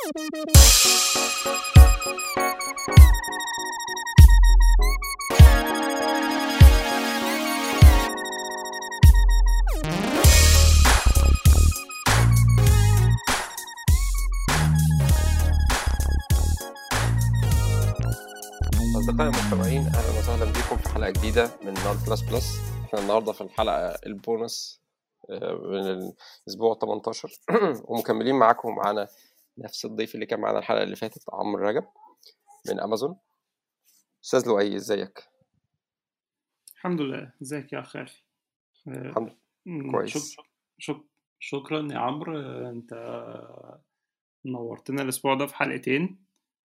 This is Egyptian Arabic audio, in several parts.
أصدقائي المستمعين أهلا وسهلا بكم في حلقة جديدة من نار بلس بلس احنا النهاردة في الحلقة البونص آه، من الأسبوع 18 ومكملين معاكم معانا نفس الضيف اللي كان معانا الحلقة اللي فاتت عمرو رجب من أمازون أستاذ لؤي إزيك؟ الحمد لله ازيك يا اخ الفي آه، الحمد م، كويس. شك... شك... شكرا يا عمرو آه، انت نورتنا الاسبوع ده في حلقتين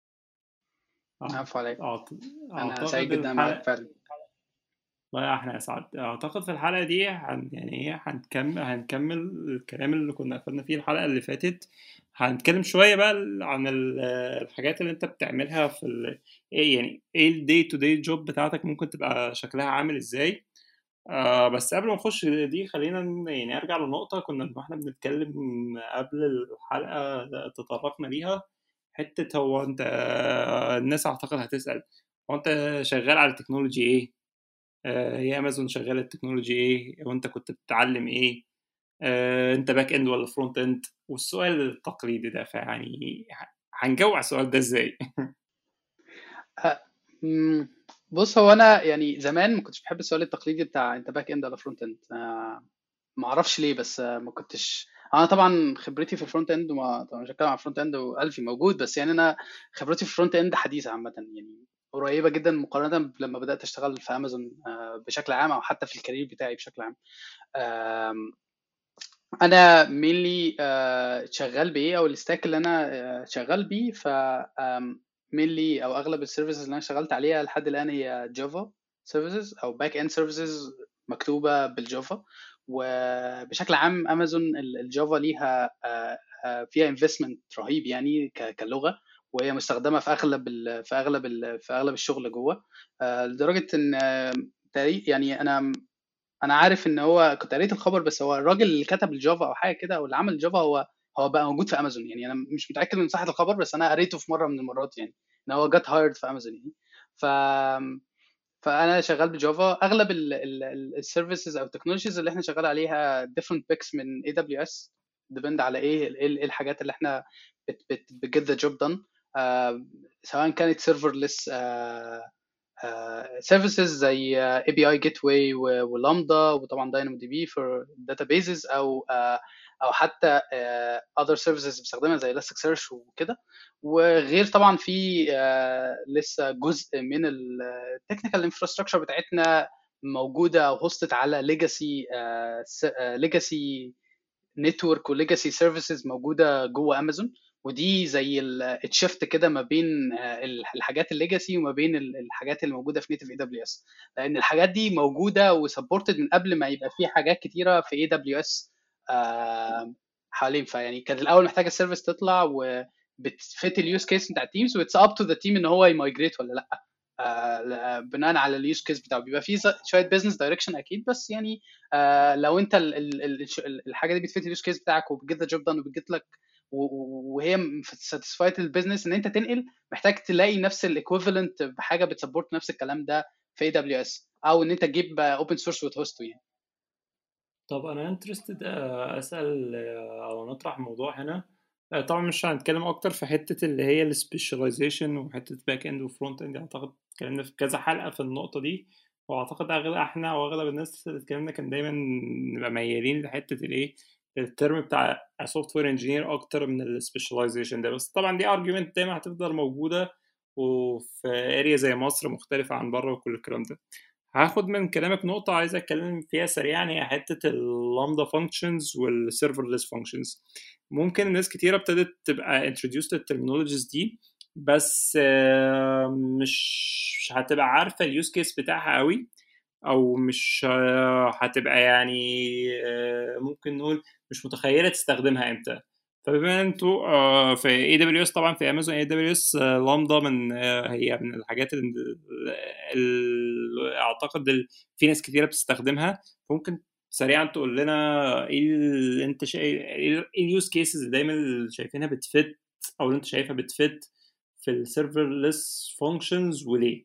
أع- عفوا عليك أعت... انا اعتقد سعيد جدا معاك الحلقة فعلا لا احنا اسعد اعتقد في الحلقة دي هن... يعني ايه هنكمل هنكمل الكلام اللي كنا قفلنا فيه الحلقة اللي فاتت هنتكلم شوية بقى عن ال- الحاجات اللي انت بتعملها في ال... ايه يعني ايه الدي تو دي جوب بتاعتك ممكن تبقى شكلها عامل ازاي آه بس قبل ما نخش دي خلينا ن- يعني ارجع لنقطة كنا واحنا بنتكلم قبل الحلقة تطرقنا ليها حتة هو انت آه، الناس اعتقد هتسأل هو انت شغال على التكنولوجي ايه؟ آه، هي امازون شغالة التكنولوجي ايه؟ وانت كنت بتتعلم ايه؟ آه، انت باك اند ولا فرونت اند؟ والسؤال التقليدي ده فيعني ه- هنجاوب على السؤال ده ازاي؟ أه، مم، بص هو انا يعني زمان ما كنتش بحب السؤال التقليدي بتاع انت باك اند ولا فرونت اند أه، ما اعرفش ليه بس أه، ما كنتش انا طبعا خبرتي في الفرونت اند وما طبعا مش هتكلم عن الفرونت اند والفي موجود بس يعني انا خبرتي في الفرونت اند حديثه عامه يعني قريبه جدا مقارنه لما بدات اشتغل في امازون أه، بشكل عام او حتى في الكارير بتاعي بشكل عام أم، انا مينلي شغال بايه او الستاك اللي انا آه، شغال بيه ف مينلي او اغلب السيرفيسز اللي انا اشتغلت عليها لحد الان هي جافا سيرفيسز او باك اند سيرفيسز مكتوبه بالجافا وبشكل عام امازون ال- الجافا ليها آه، آه، فيها انفستمنت رهيب يعني ك- كلغه وهي مستخدمه في اغلب ال في اغلب ال في اغلب الشغل جوه آه، لدرجه ان آه، تقريبا يعني انا انا عارف ان هو كنت قريت الخبر بس هو الراجل اللي كتب الجافا او حاجه كده او اللي عمل الجافا هو هو بقى موجود في امازون يعني انا مش متاكد من صحه الخبر بس انا قريته في مره من المرات يعني ان هو جت هايرد في امازون يعني ف فانا شغال بجافا اغلب السيرفيسز او التكنولوجيز اللي احنا شغال عليها different picks من اي دبليو اس ديبند على ايه ايه إيه الحاجات اللي احنا بت بت بتجيت ذا جوب دان سواء كانت سيرفرلس سيرفيسز زي اي بي اي جيت واي ولامدا وطبعا داينامو دي بي فور داتابيزز او آه، او حتى اذر سيرفيسز بستخدمها زي الاستيك سيرش وكده وغير طبعا في آه، لسه جزء من التكنيكال انفراستراكشر بتاعتنا موجوده او هوستد على ليجاسي ليجاسي نتورك وليجاسي سيرفيسز موجوده جوه امازون ودي زي الشيفت كده ما بين آه، الحاجات الليجاسي وما بين ال- الحاجات اللي موجوده في نيتف اي دبليو اس لان الحاجات دي موجوده وسبورتد من قبل ما يبقى في حاجات كتيره في اي دبليو اس حوالين فيعني كان الاول محتاجه السيرفيس تطلع وبتفت اليوز كيس بتاع التيمز واتس اب تو ذا تيم ان هو يمايجريت ولا لا آه، ل- بناء على اليوز كيس بتاعه بيبقى فيه ز- شويه بزنس دايركشن اكيد بس يعني آه، لو انت ال- ال- ال- الش- الحاجه دي بتفت اليوز كيس بتاعك وبتجيت ذا جوب دان وبتجيت لك و- و- وهي ساتيسفايد البيزنس ان انت تنقل محتاج تلاقي نفس الايكويفالنت بحاجه بتسبورت نفس الكلام ده في اي دبليو اس او ان انت تجيب اوبن سورس وتهوسته يعني طب انا انترستد اسال آه، او نطرح موضوع هنا آه، طبعا مش هنتكلم اكتر في حته اللي هي السبيشاليزيشن وحته باك اند وفرونت اند اعتقد اتكلمنا في كذا حلقه في النقطه دي واعتقد اغلب احنا واغلب الناس اللي اتكلمنا كان دايما نبقى ميالين لحته الايه الترم بتاع سوفت وير انجينير اكتر من السبيشاليزيشن ده بس طبعا دي ارجيومنت دايما هتفضل موجوده وفي اريا زي مصر مختلفه عن بره وكل الكلام ده هاخد من كلامك نقطة عايز أتكلم فيها سريعا هي حتة اللامدا فانكشنز والسيرفرلess فانكشنز ممكن الناس كتيرة ابتدت تبقى introduced للترمينولوجيز دي بس آه، مش هتبقى عارفة اليوز كيس بتاعها قوي أو مش آه، هتبقى يعني آه، ممكن نقول مش متخيلة تستخدمها إمتى فبما ان انتوا آه، في اي دبليو اس طبعا في امازون اي دبليو اس لامدا من آه، هي من الحاجات اللي اللي اعتقد ال- في ناس كتيره بتستخدمها ممكن سريعا تقول لنا ايه اللي انت شا... ايه اليوز كيسز اللي دايما اللي شايفينها بتفت او اللي انت شايفها بتفت في السيرفرلس فانكشنز وليه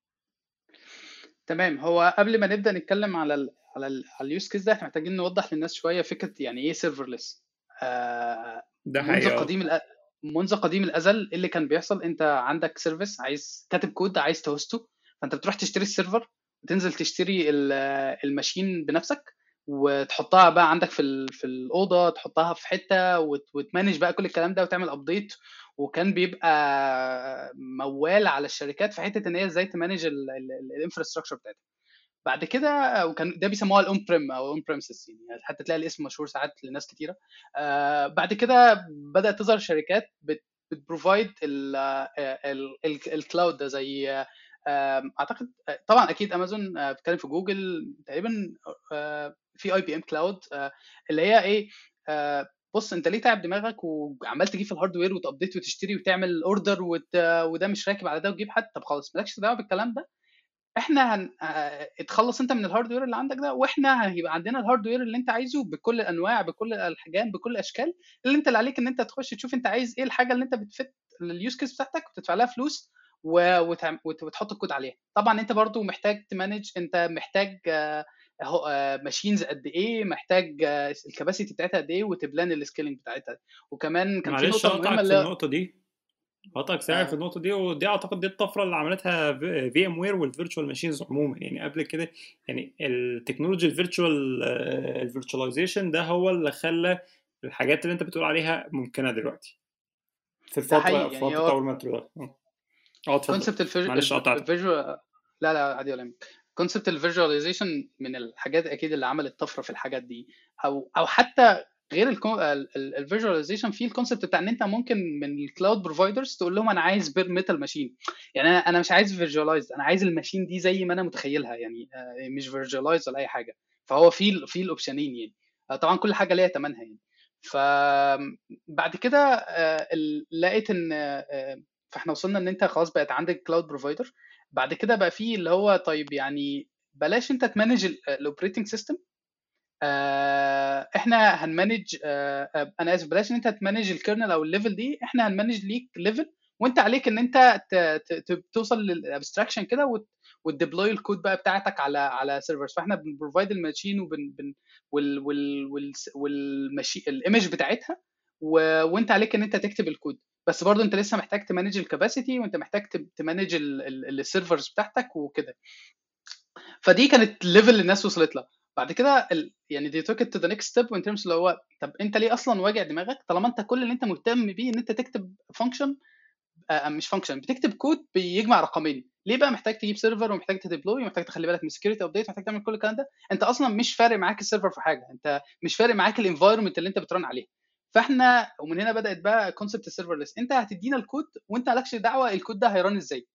تمام هو قبل ما نبدا نتكلم على ال على ال على اليوز كيس ده احنا محتاجين نوضح للناس شويه فكره يعني ايه سيرفرلس آه ده منذ حقيقة قديم الأ... منذ قديم الازل إيه اللي كان بيحصل انت عندك سيرفيس عايز كاتب كود عايز تهوسته فانت بتروح تشتري السيرفر وتنزل تشتري ال- الماشين بنفسك وتحطها بقى عندك في ال... في الاوضه تحطها في حته وت... وتمانج بقى كل الكلام ده وتعمل ابديت وكان بيبقى موال على الشركات في حته ان هي ازاي تمانج الانفراستراكشر بتاعتها بعد كده وكان ده بيسموها الاون بريم او اون بريمسز يعني حتى تلاقي الاسم مشهور ساعات لناس كتيره آه بعد كده بدات تظهر شركات بتبروفايد الكلاود ده زي آه اعتقد طبعا اكيد امازون آه بتتكلم في جوجل تقريبا آه في اي بي ام كلاود اللي هي ايه آه بص انت ليه تعب دماغك وعمال تجيب في الهاردوير وتابديت وتشتري وتعمل اوردر وت... وده مش راكب على ده وتجيب حد طب خلاص مالكش دعوه بالكلام ده احنا هن... اه... اتخلص انت من الهاردوير اللي عندك ده واحنا هيبقى عندنا الهاردوير اللي انت عايزه بكل الانواع بكل الاحجام بكل الاشكال اللي انت اللي عليك ان انت تخش تشوف انت عايز ايه الحاجه اللي انت بتفت لليوز كيس بتاعتك وتدفع لها فلوس و... وتعم... وت... وتحط الكود عليها طبعا انت برضو محتاج تمانج انت محتاج آه... ماشينز قد ايه محتاج الكباسيتي بتاعتها قد ايه وتبلان السكيلنج بتاعتها وكمان كان في معلش نقطه مهمه اقطعك في اللي النقطة دي قطعك سريع آه. في النقطة دي ودي اعتقد دي الطفرة اللي عملتها في ام وير والفيرتشوال ماشينز عموما يعني قبل كده يعني التكنولوجي الفيرتشوال الفيرتشواليزيشن ده هو اللي خلى الحاجات اللي انت بتقول عليها ممكنة دلوقتي في ده الفترة حقيقي في يعني فترة هو اول ما اه اه اتفضل كونسبت معلش قطعتك الفيجوال لا لا عادي ولا يهمك كونسبت الفيجواليزيشن من الحاجات اكيد اللي عملت طفره في الحاجات دي او او حتى غير الفيجواليزيشن في الكونسبت بتاع ان انت ممكن من الكلاود بروفايدرز تقول لهم انا عايز بير ميتال ماشين يعني انا انا مش عايز فيجوالايز انا عايز الماشين دي زي ما انا متخيلها يعني آه، مش فيجوالايز ولا اي حاجه فهو في ال- في الاوبشنين يعني آه، طبعا كل حاجه ليها ثمنها يعني فبعد كده آه، ال- لقيت ان آه، فاحنا وصلنا ان انت خلاص بقت عندك كلاود بروفايدر بعد كده بقى في اللي هو طيب يعني بلاش انت تمانج الاوبريتنج سيستم احنا هنمانج آه، آه، انا اسف بلاش ان انت تمانج الكيرنل او الليفل دي احنا هنمانج ليك ليفل وانت عليك ان انت ت- ت- ت- توصل للابستراكشن كده وت- وتديبلوي الكود بقى بتاعتك على على سيرفرز فاحنا بنبروفايد الماشين وبن بن وال وال وال والماشي الايمج بتاعتها و... وانت عليك ان انت تكتب الكود بس برضه انت لسه محتاج تمانج الكباسيتي وانت محتاج ت- تمانج السيرفرز بتاعتك وكده فدي كانت ليفل اللي الناس وصلت لها بعد كده ال... يعني دي توك تو ذا نيكست ستيب وان ترمز اللي هو طب انت ليه اصلا واجع دماغك طالما انت كل اللي انت مهتم بيه ان انت تكتب فانكشن آه مش فانكشن بتكتب كود بيجمع رقمين ليه بقى محتاج تجيب سيرفر ومحتاج تديبلوي ومحتاج تخلي بالك من السكيورتي ابديت ومحتاج تعمل كل الكلام ده انت اصلا مش فارق معاك السيرفر في حاجه انت مش فارق معاك الانفايرمنت اللي انت بترن عليه فاحنا ومن هنا بدات بقى كونسبت السيرفرلس انت هتدينا الكود وانت مالكش دعوه الكود ده هيرن ازاي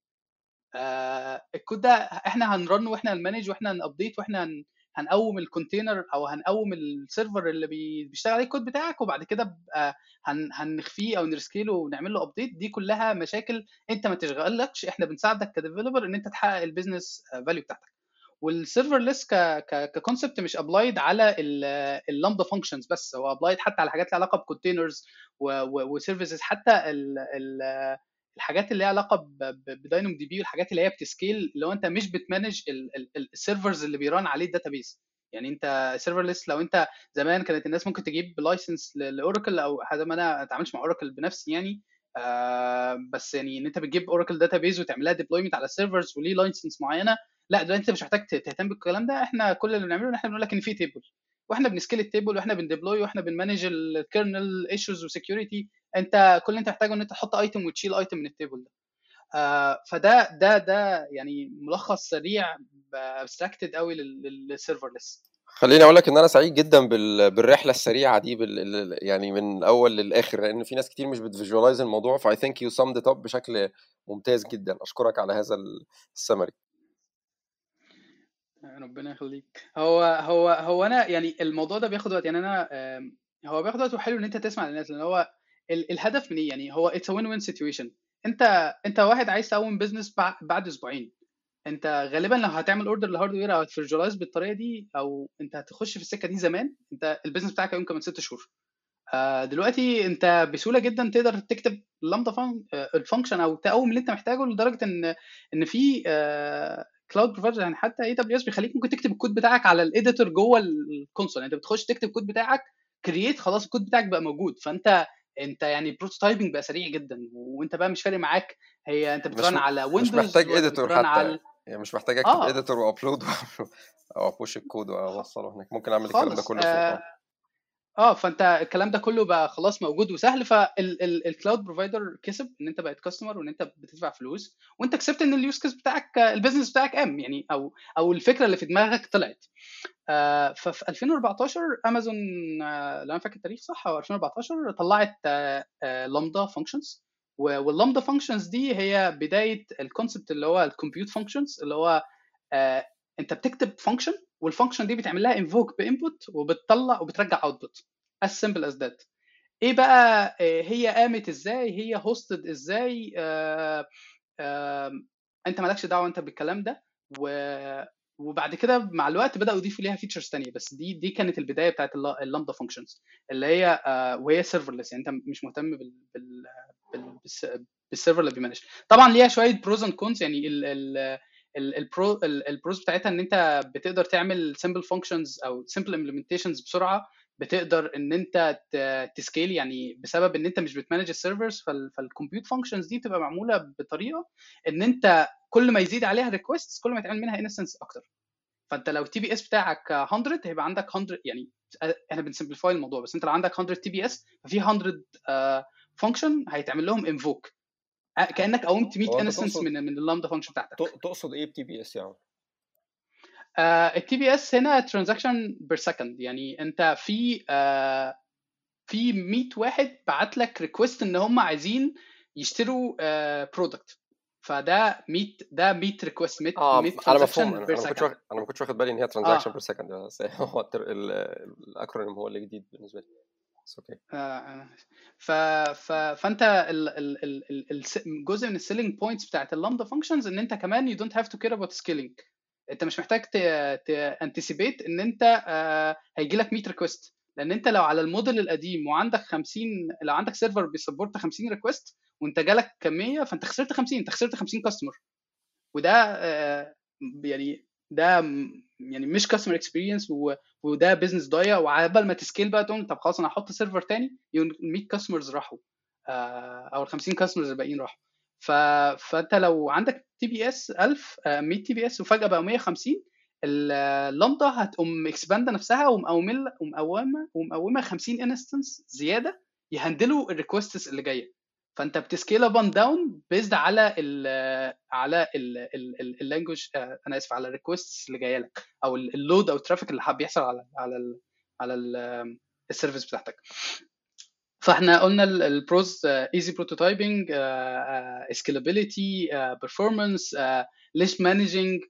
آه الكود ده احنا هنرن واحنا هنمانج واحنا هنابديت واحنا هن هنقوم الكونتينر او هنقوم السيرفر اللي بي- بيشتغل عليه الكود بتاعك وبعد كده بقى هن هنخفيه او نرسكيله ونعمل له ابديت دي كلها مشاكل انت ما تشغلكش احنا بنساعدك كديفلوبر ان انت تحقق البيزنس فاليو بتاعتك والسيرفرلس ك ككونسبت مش ابلايد على اللامدا فانكشنز بس هو ابلايد حتى على حاجات لها علاقه بكونتينرز وسيرفيسز حتى ال ال الحاجات اللي ليها علاقه بداينوم دي بي والحاجات اللي هي بتسكيل لو انت مش بتمانج السيرفرز اللي بيران عليه الداتابيز يعني انت سيرفرلس لو انت زمان كانت الناس ممكن تجيب لايسنس لاوراكل او حاجه ما انا اتعاملش مع اوراكل بنفسي يعني آه بس يعني ان انت بتجيب اوراكل داتابيز وتعملها ديبلويمنت على السيرفرز وليه لايسنس معينه لا دلوقتي انت مش محتاج تهتم بالكلام ده احنا كل اللي بنعمله ان احنا بنقول لك ان في تيبل واحنا بنسكيل التيبل واحنا بنديبلوي واحنا بنمانج الكيرنل ايشوز وسكيورتي انت كل اللي انت محتاجه ان انت تحط ايتم وتشيل ايتم من التيبل ده آه فده ده ده يعني ملخص سريع ابستراكتد قوي للسيرفرلس خليني اقول لك ان انا سعيد جدا بال... بالرحله السريعه دي بال... يعني من الاول للاخر لان في ناس كتير مش بتفيجوالايز الموضوع فاي ثينك يو سمد اب بشكل ممتاز جدا اشكرك على هذا السمري ربنا يخليك هو هو هو انا يعني الموضوع ده بياخد وقت يعني انا هو بياخد وقت وحلو ان انت تسمع للناس لان هو ال- الهدف من ايه يعني هو اتس وين وين سيتويشن انت انت واحد عايز تقوم بزنس بعد اسبوعين انت غالبا لو هتعمل اوردر لهاردوير او هتفرجلايز بالطريقه دي او انت هتخش في السكه دي زمان انت البيزنس بتاعك هيقوم كمان ست شهور آه، دلوقتي انت بسهوله جدا تقدر تكتب اللامدا الفانكشن او تقوم اللي انت محتاجه لدرجه ان ان في كلاود بروفايدر يعني حتى اي دبليو اس بيخليك ممكن تكتب الكود بتاعك على الاديتور جوه الكونسول يعني انت بتخش تكتب الكود بتاعك كرييت خلاص الكود بتاعك بقى موجود فانت انت يعني بروتوتايبنج بقى سريع جدا وانت بقى مش فارق معاك هي انت مش بترن م- على مش ويندوز محتاج ولا اديتور بترن حتى على يعني مش محتاج اكتب اه اديتور وابلود او ابوش الكود واوصله هناك ممكن اعمل الكلام ده خالص كله فوق اه اه اه فانت الكلام ده كله بقى خلاص موجود وسهل فالكلاود بروفايدر كسب ان انت بقيت كاستمر وان انت بتدفع فلوس وانت كسبت ان اليوز كيس بتاعك البيزنس بتاعك قام يعني او او الفكره اللي في دماغك طلعت آه، ففي 2014 امازون آه، لو انا فاكر التاريخ صح هو 2014 طلعت لامدا فانكشنز واللامدا فانكشنز دي هي بدايه الكونسبت اللي هو الكمبيوت فانكشنز اللي هو آه، انت بتكتب فانكشن والفانكشن دي بتعمل لها انفوك بانبوت وبتطلع وبترجع اوتبوت as simple as that ايه بقى آه، هي قامت ازاي هي هوستد ازاي آه، آه، انت مالكش دعوه انت بالكلام ده و وبعد كده مع الوقت بداوا يضيفوا ليها فيتشرز تانية بس دي دي كانت البدايه بتاعت اللامدا فانكشنز اللي هي آه، وهي سيرفرلس يعني انت مش مهتم بال بال بال بالس- بالسيرفر اللي بيمانج طبعا ليها شويه بروز اند كونز يعني ال ال ال- البرو ال- البروز بتاعتها ان انت بتقدر تعمل سمبل فانكشنز او سمبل امبلمنتيشنز بسرعه بتقدر ان انت ت- تسكيل يعني بسبب ان انت مش بتمانج السيرفرز فالكمبيوت فانكشنز دي بتبقى معموله بطريقه ان انت كل ما يزيد عليها ريكويست كل ما يتعمل منها انستنس اكتر فانت لو التي بي اس بتاعك 100 هيبقى عندك 100 يعني احنا بنسمبليفاي الموضوع بس انت لو عندك 100 تي بي اس ففي 100 فانكشن هيتعمل لهم انفوك كانك قومت 100 هو انت انستنس تقصد من من اللامدا فانكشن بتاعتك ت- تقصد ايه بتي بي اس يعني التي بي اس هنا ترانزاكشن بير سكند يعني انت في آه، في 100 واحد بعت لك ريكويست ان هم عايزين يشتروا برودكت فده 100 ده 100 ريكويست 100 اه 100 انا مفهوم ترانزاكشن انا بير انا ما كنتش سكند واخد انا ما كنتش واخد بالي ان هي ترانزاكشن اه بير سكند بس هو التر- ال- الاكرونيم هو اللي جديد بالنسبه لي بس اوكي آه، ف... ف... فانت ال... ال... ال... ال... الس- جزء من السيلينج بوينتس بتاعت اللامدا فانكشنز ان انت كمان you don't have to care about scaling انت مش محتاج ت... ت... anticipate ان انت آه، هيجي لك 100 ريكوست لان انت لو على الموديل القديم وعندك 50 لو عندك سيرفر بيسبورت 50 ريكوست وانت جالك كميه فانت خسرت 50 انت خسرت 50 كاستمر وده آه، يعني ده م- يعني مش كاستمر اكسبيرينس وده بزنس ضايع وعبال ما تسكيل بقى تقول طب خلاص انا هحط سيرفر تاني ال 100 كاستمرز راحوا آه، او ال 50 كاستمرز الباقيين راحوا ف... فانت لو عندك تي بي اس 1000 آه، 100 تي بي اس وفجاه بقى 150 اللامدا هتقوم اكسباند نفسها ومقومه ومقومه ومقومه 50 انستنس زياده يهندلوا الريكوستس اللي جايه فانت بتسكيل اب اند داون بيزد على ال على اللانجوج انا اسف على الريكوستس اللي جايه لك او اللود او الترافيك اللي حاب بيحصل على على ال على السيرفيس بتاعتك فاحنا قلنا البروز ايزي بروتوتايبنج سكيلابيلتي بيرفورمانس ليست مانجنج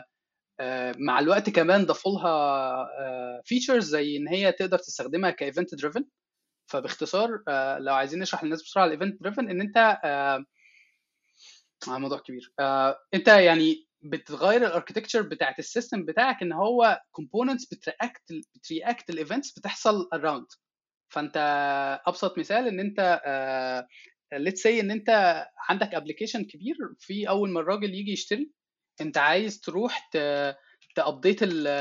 مع الوقت كمان ضافوا لها فيتشرز زي ان هي تقدر تستخدمها كايفنت دريفن فباختصار آه، لو عايزين نشرح للناس بسرعه الايفنت دريفن ان انت آه، آه، موضوع كبير آه، انت يعني بتغير الاركتكتشر بتاعت السيستم بتاعك ان هو كومبوننتس بترياكت بترياكت الايفنتس بتحصل اراوند فانت ابسط مثال ان انت ليتس سي ان انت عندك ابلكيشن كبير في اول ما الراجل يجي يشتري انت عايز تروح تابديت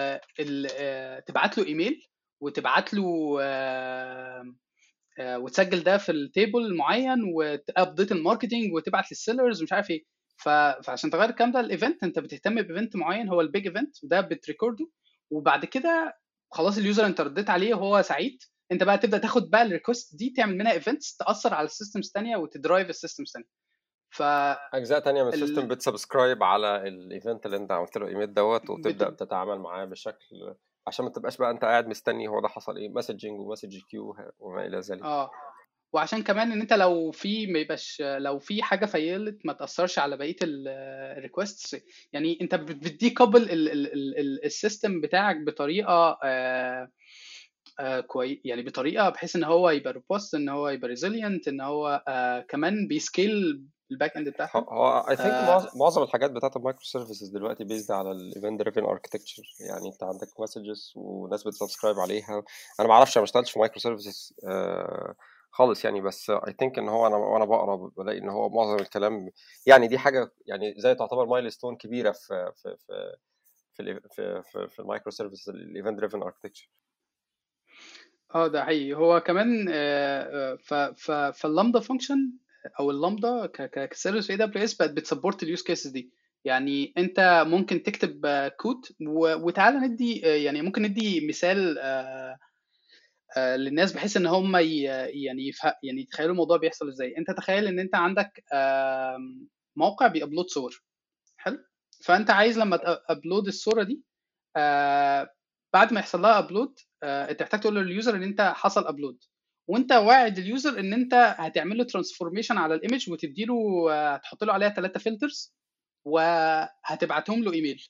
ال تبعت له ايميل وتبعت له آه، آه، وتسجل ده في التيبل معين وتابديت الماركتنج وتبعت للسيلرز ومش عارف ايه ف- فعشان تغير الكلام ده الايفنت انت بتهتم بايفنت معين هو البيج ايفنت وده بتريكورده وبعد كده خلاص اليوزر انت رديت عليه وهو سعيد انت بقى تبدا تاخد بقى الريكوست دي تعمل منها ايفنتس تاثر على السيستمز ثانيه وتدرايف السيستمز ثانيه ف اجزاء تانية من ال- السيستم بتسبسكرايب على الايفنت اللي انت عملت له ايميل دوت وتبدا بت... تتعامل معاه بشكل عشان ما تبقاش بقى انت قاعد مستني هو ده حصل ايه مسجنج ومسج كيو وما الى ذلك اه وعشان كمان ان انت لو في ما يبقاش لو في حاجه فيلت ما تاثرش على بقيه الريكوستس يعني انت بتديكابل السيستم بتاعك بطريقه آه آه كويس يعني بطريقه بحيث ان هو يبقى روبوست ان هو يبقى ريزيلينت ان هو آه كمان بيسكيل الباك اند بتاعهم هو اي ثينك آه. معظم الحاجات بتاعت المايكرو سيرفيسز دلوقتي بيزد على الايفنت دريفن اركتكتشر يعني انت عندك مسجز وناس بتسبسكرايب عليها انا ما اعرفش انا ما اشتغلتش في مايكرو سيرفيسز خالص يعني بس اي ثينك ان هو انا وانا بقرا بلاقي ان هو معظم الكلام يعني دي حاجه يعني زي تعتبر مايلستون كبيره في في في في ال في في, في المايكرو سيرفيسز الايفنت دريفن اركتكتشر اه ده حقيقي هو كمان آه، آه، ف ف فاللامدا فانكشن او اللامدا كسيرفيس في اي دبليو اس بقت بتسبورت اليوز كيسز دي يعني انت ممكن تكتب آه، كود و- وتعالى ندي آه، يعني ممكن ندي مثال آه، آه، للناس بحيث ان هم ي- يعني يفهم يعني يتخيلوا الموضوع بيحصل ازاي انت تخيل ان انت عندك آم، موقع بيابلود صور حلو فانت عايز لما تابلود الصوره دي آه، بعد ما يحصل لها ابلود انت محتاج تقول لليوزر ان انت حصل ابلود وانت واعد اليوزر ان انت هتعمل له ترانسفورميشن على الايمج وتدي له هتحط له عليها ثلاثه فلترز وهتبعتهم له ايميل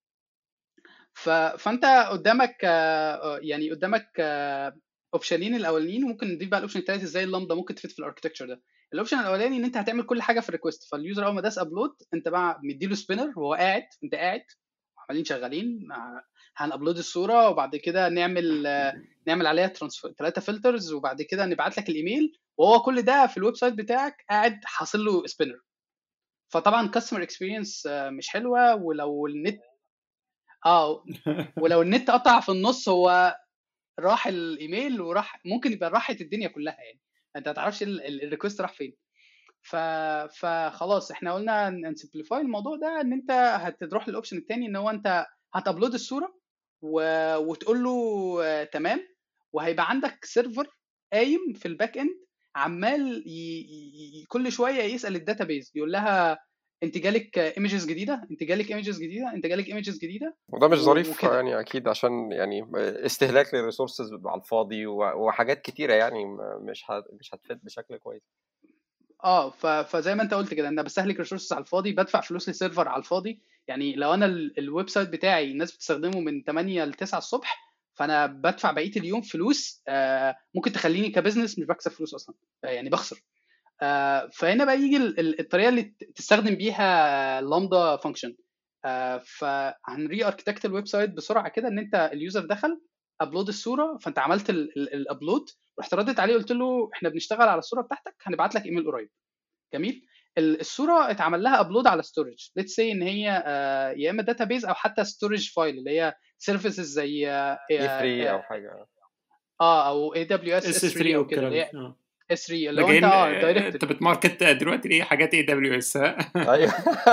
ف... فانت قدامك آه، يعني قدامك اوبشنين الاولانيين وممكن نضيف بقى الاوبشن الثالث ازاي اللامدا ممكن تفيد في الاركتكتشر ده الاوبشن الاولاني ان انت هتعمل كل حاجه في الريكوست فاليوزر اول ما داس ابلود انت بقى مديله سبينر وهو قاعد انت قاعد عمالين شغالين هنابلود الصوره وبعد كده نعمل نعمل عليها ترانسفير ثلاثه فلترز وبعد كده نبعت لك الايميل وهو كل ده في الويب سايت بتاعك قاعد حاصل له سبينر فطبعا كاستمر اكسبيرينس مش حلوه ولو النت اه ولو النت قطع في النص هو راح الايميل وراح ممكن يبقى راحت الدنيا كلها يعني انت ما تعرفش الريكوست راح فين ف... فخلاص احنا قلنا نسمبليفاي الموضوع ده ان انت هتروح للاوبشن الثاني ان هو انت هتابلود الصوره و... وتقول له آه، تمام وهيبقى عندك سيرفر قايم في الباك اند عمال ي... ي... كل شويه يسال الداتابيز يقول لها انت جالك ايمجز جديده انت جالك ايمجز جديده انت جالك ايمجز جديده وده مش و- ظريف وكده. يعني اكيد عشان يعني استهلاك للريسورسز على الفاضي و- وحاجات كتيره يعني م- مش ه- مش هتفيد بشكل كويس اه ف... فزي ما انت قلت كده انا بستهلك ريسورسز على الفاضي بدفع فلوس لسيرفر على الفاضي يعني لو انا ال- الويب سايت بتاعي الناس بتستخدمه من 8 ل 9 الصبح فانا بدفع بقيه اليوم فلوس آه ممكن تخليني كبزنس مش بكسب فلوس اصلا آه يعني بخسر آه فهنا بقى يجي ال- ال- الطريقه اللي ت- تستخدم بيها لامدا فانكشن آه فهنري اركتكت الويب سايت بسرعه كده ان انت اليوزر دخل ابلود الصوره فانت عملت الابلود رحت ردت عليه قلت له احنا بنشتغل على الصوره بتاعتك هنبعت لك ايميل قريب جميل ال- الصوره اتعمل لها ابلود على ستورج ليتس سي ان هي آه، يا اما داتابيز او حتى ستورج فايل اللي هي سيرفيسز زي اه اي 3 او حاجه آه، او اي دبليو اس اس اس 3 3 او كده والكلام اللي هي ده آه. اس 3 اللي ده هو انت جايين اه آه، دايركت انت بتماركت دلوقتي ايه حاجات اي دبليو اس ها ايوه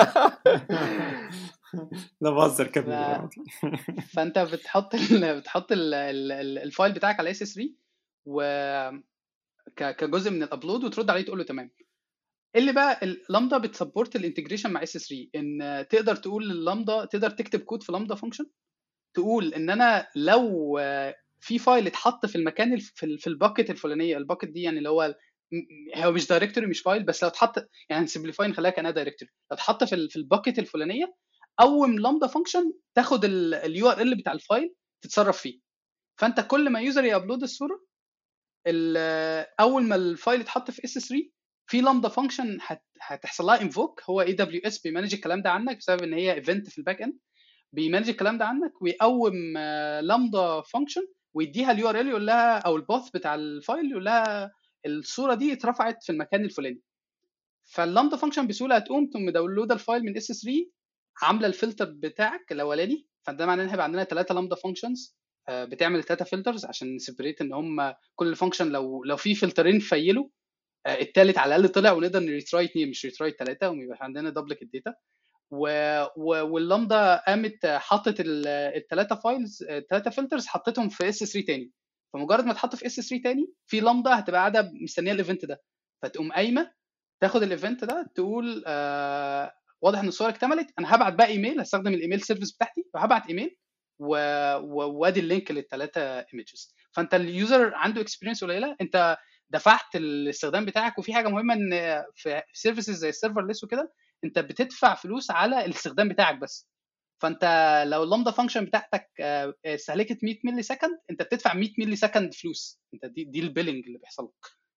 ف... لا بهزر كمل دلوقتي فانت بتحط ال... بتحط ال... ال... ال- الفايل بتاعك على اس 3 و ك... كجزء من الابلود وترد عليه تقول له تمام اللي بقى اللامدا بتسبورت الانتجريشن مع اس 3 ان تقدر تقول لللامدا تقدر تكتب كود في لامدا فانكشن تقول ان انا لو آه، في فايل اتحط في المكان الف- في ال- في الباكت الفلانيه الباكت دي يعني اللي هو م- هو مش دايركتوري مش فايل بس لو اتحط يعني سمبليفاي نخليها كانها دايركتوري لو اتحط في ال- في الباكت الفلانيه قوم لامدا فانكشن تاخد اليو ار ال بتاع الفايل تتصرف فيه فانت كل ما يوزر يابلود الصوره ال- اول ما الفايل اتحط في اس 3 في لامدا فانكشن هتحصل لها انفوك هو اي دبليو اس بيمانج الكلام ده عنك بسبب ان هي ايفنت في الباك اند بيمانج الكلام ده عنك ويقوم لامدا فانكشن ويديها اليو ار ال يقول لها او الباث بتاع الفايل يقول لها الصوره دي اترفعت في المكان الفلاني فاللامدا فانكشن بسهوله هتقوم تقوم مداونلود الفايل من اس 3 عامله الفلتر بتاعك الاولاني فده معناه ان هيبقى عندنا ثلاثه لامدا فانكشنز بتعمل ثلاثه فلترز عشان نسيبريت ان هم كل فانكشن لو لو في فلترين فيلوا آه، التالت على الاقل طلع ونقدر نريتراي اثنين مش ريتراي ثلاثه ويبقى عندنا دبلك الداتا و... و... واللامدا قامت حطت الثلاثه فايلز الثلاثه فلترز حطيتهم في اس 3 تاني فمجرد ما تحط في اس 3 تاني في لامدا هتبقى قاعده مستنيه الايفنت ده فتقوم قايمه تاخد الايفنت ده تقول آه واضح ان الصوره اكتملت انا هبعت بقى ايميل هستخدم الايميل سيرفيس بتاعتي وهبعت ايميل و... و... وادي اللينك للثلاثه ايمجز فانت اليوزر عنده اكسبيرينس قليله انت دفعت الاستخدام بتاعك وفي حاجه مهمه ان في سيرفيسز زي السيرفرلس وكده انت بتدفع فلوس على الاستخدام بتاعك بس فانت لو اللامدا فانكشن بتاعتك آه، استهلكت 100 ملي سكند انت بتدفع 100 ملي سكند فلوس انت دي دي البيلنج اللي بيحصل لك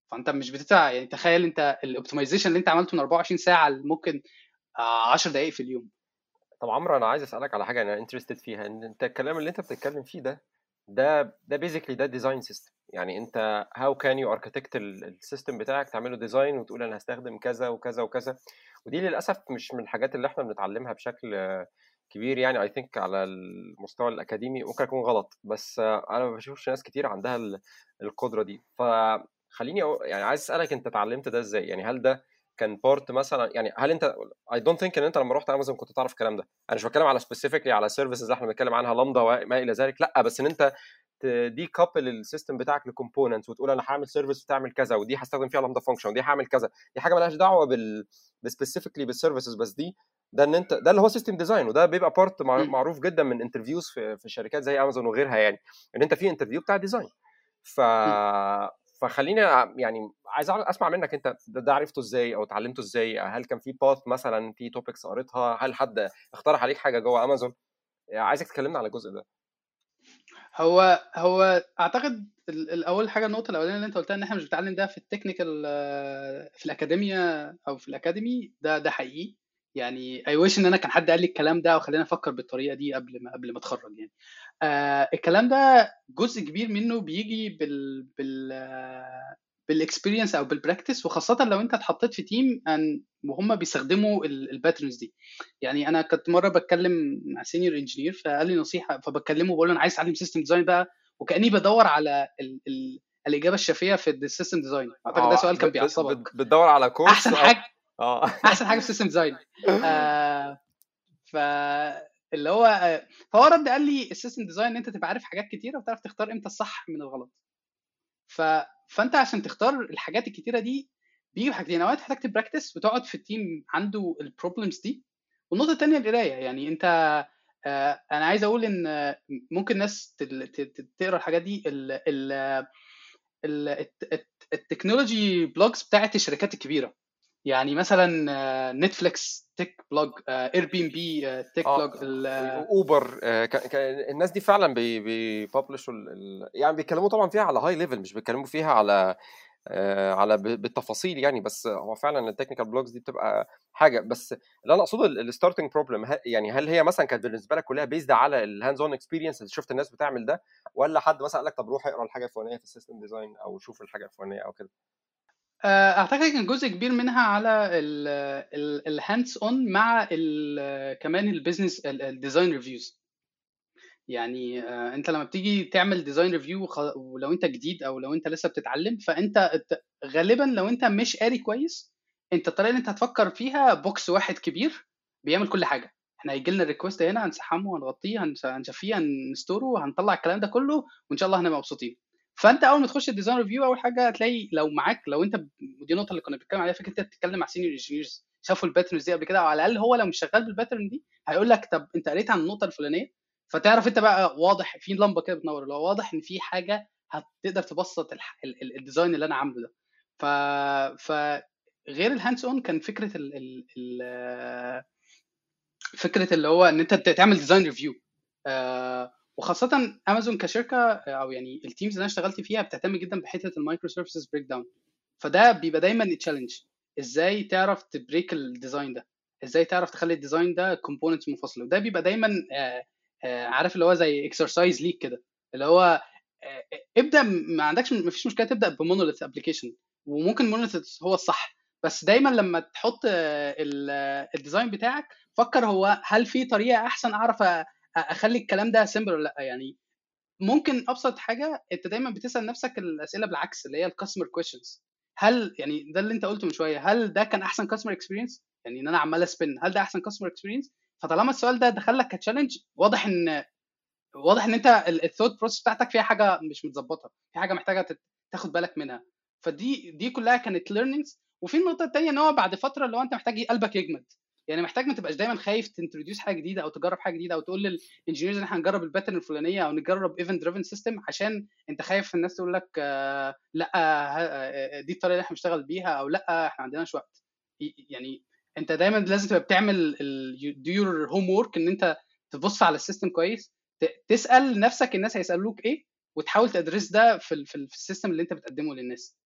فانت مش بتدفع يعني تخيل انت الاوبتمايزيشن اللي انت عملته من 24 ساعه ممكن 10 دقائق في اليوم طب عمرو انا عايز اسالك على حاجه انا انترستد فيها ان انت الكلام اللي انت بتتكلم فيه ده ده ده بيزيكلي ده ديزاين سيستم يعني انت هاو كان يو اركتكت السيستم بتاعك تعمله ديزاين وتقول انا هستخدم كذا وكذا وكذا ودي للاسف مش من الحاجات اللي احنا بنتعلمها بشكل كبير يعني اي ثينك على المستوى الاكاديمي ممكن اكون غلط بس انا ما بشوفش ناس كتير عندها القدره دي فخليني يعني عايز اسالك انت اتعلمت ده ازاي يعني هل ده كان بارت مثلا يعني هل انت اي دونت ثينك ان انت لما رحت امازون كنت تعرف الكلام ده انا مش بتكلم على سبيسيفيكلي على السيرفيسز اللي احنا بنتكلم عنها لامدا وما الى ذلك لا بس ان انت دي كابل السيستم بتاعك لكومبوننتس وتقول انا هعمل سيرفيس بتعمل كذا ودي هستخدم فيها لامدا فانكشن ودي هعمل كذا دي حاجه مالهاش دعوه بال سبيسيفيكلي بالسيرفيسز بس دي ده ان انت ده اللي هو سيستم ديزاين وده بيبقى بارت معروف جدا من انترفيوز في, في شركات زي امازون وغيرها يعني ان انت في انترفيو بتاع ديزاين ف فخليني يعني عايز اسمع منك انت ده عرفته ازاي او اتعلمته ازاي هل كان في باث مثلا في توبكس قريتها هل حد اقترح عليك حاجه جوه امازون عايزك تكلمنا على الجزء ده هو هو اعتقد الاول حاجه النقطه الاولانيه اللي انت قلتها ان احنا مش بنتعلم ده في التكنيكال في الاكاديميا او في الاكاديمي ده ده حقيقي يعني اي ويش ان انا كان حد قال لي الكلام ده وخلينا افكر بالطريقه دي قبل ما قبل ما اتخرج يعني آه الكلام ده جزء كبير منه بيجي بال بال بالاكسبيرينس او بالبراكتس وخاصه لو انت اتحطيت في تيم وهم بيستخدموا الباترنز دي يعني انا كنت مره بتكلم مع سينيور انجينير فقال لي نصيحه فبكلمه بقول له انا عايز اتعلم سيستم ديزاين بقى وكاني بدور على ال ال الاجابه الشافيه في السيستم ديزاين اعتقد ده سؤال كان بيعصبك بتدور على كورس احسن حاجه اه احسن حاجه في السيستم ديزاين آه ف اللي هو فهو رد قال لي السيستم ديزاين ان انت تبقى عارف حاجات كتيره وتعرف تختار امتى الصح من الغلط ف فانت عشان تختار الحاجات الكتيره دي بيجوا حاجتين اوقات تحتاج تبراكتس وتقعد في التيم عنده البروبلمز دي والنقطه الثانيه القرايه يعني انت آه انا عايز اقول ان ممكن ناس تقرا الحاجات دي ال ال التكنولوجي بلوجز بتاعت الشركات الكبيره يعني مثلا نتفليكس تك بلوج اير بي ام بي تك بلوج اوبر الناس دي فعلا بيببلشوا يعني بيتكلموا طبعا فيها على هاي ليفل مش بيتكلموا فيها على على بالتفاصيل يعني بس هو فعلا التكنيكال بلوجز دي بتبقى حاجه بس اللي انا اقصده الستارتنج بروبلم يعني هل هي مثلا كانت بالنسبه لك كلها بيزد على الهاندز اون اكسبيرينس اللي شفت الناس بتعمل ده ولا حد مثلا قال لك طب روح اقرا الحاجه الفلانيه في السيستم ديزاين او شوف الحاجه الفلانيه او كده اعتقد كان جزء كبير منها على الهاندز اون مع كمان البيزنس الديزاين ريفيوز يعني انت لما بتيجي تعمل ديزاين ريفيو ولو انت جديد او لو انت لسه بتتعلم فانت غالبا لو انت مش قاري كويس انت الطريقه اللي انت هتفكر فيها بوكس واحد كبير بيعمل كل حاجه احنا هيجي لنا الريكوست هنا هنسحمه هنغطيه هنشفيه هنستوره هنطلع الكلام ده كله وان شاء الله هنبقى مبسوطين فانت اول ما تخش الديزاين ريفيو اول حاجه هتلاقي لو معاك لو انت ودي النقطه اللي كنا بنتكلم عليها فكره انت بتتكلم مع سينيور انجينيرز شافوا الباترنز دي قبل كده او على الاقل هو لو مش شغال بالباترن دي هيقول لك طب انت قريت عن النقطه الفلانيه فتعرف انت بقى واضح في لمبه كده بتنور اللي هو واضح ان في حاجه هتقدر تبسط الديزاين اللي انا عامله ده ف ف غير الهاندز اون كان فكره ال ال ال فكره اللي هو ان انت تعمل ديزاين ريفيو وخاصه امازون كشركه او يعني التيمز اللي انا اشتغلت فيها بتهتم جدا بحته المايكرو سيرفيسز بريك داون فده بيبقى دايما تشالنج ازاي تعرف تبريك الديزاين ده ازاي تعرف تخلي الديزاين ده كومبوننتس منفصله وده بيبقى دايما آآ آآ عارف اللي هو زي اكسرسايز ليك كده اللي هو ابدا ما عندكش ما فيش مشكله تبدا بمونوليث ابلكيشن وممكن مونوليث هو الصح بس دايما لما تحط الديزاين بتاعك فكر هو هل في طريقه احسن اعرف اخلي الكلام ده سيمبل ولا لا يعني ممكن ابسط حاجه انت دايما بتسال نفسك الاسئله بالعكس اللي هي الكاستمر كويشنز هل يعني ده اللي انت قلته من شويه هل ده كان احسن كاستمر اكسبيرينس يعني ان انا عمال اسبن هل ده احسن كاستمر اكسبيرينس فطالما السؤال ده دخل لك كتشالنج واضح ان واضح ان انت الثوت بروسس بتاعتك فيها حاجه مش متظبطه في حاجه محتاجه تاخد بالك منها فدي دي كلها كانت ليرنينجز وفي النقطه الثانيه ان هو بعد فتره اللي هو انت محتاج قلبك يجمد يعني محتاج ما تبقاش دايما خايف تنتروديوس حاجه جديده او تجرب حاجه جديده او تقول للانجينيرز ان احنا هنجرب الباترن الفلانيه او نجرب ايفنت دريفن سيستم عشان انت خايف الناس تقول لك آه لا آه دي الطريقه اللي احنا بنشتغل بيها او لا احنا ما عندناش وقت يعني انت دايما لازم تبقى بتعمل دو يور هوم وورك ان انت تبص على السيستم كويس تسال نفسك الناس هيسالوك ايه وتحاول تدرس ده في ال في, ال في السيستم اللي انت بتقدمه للناس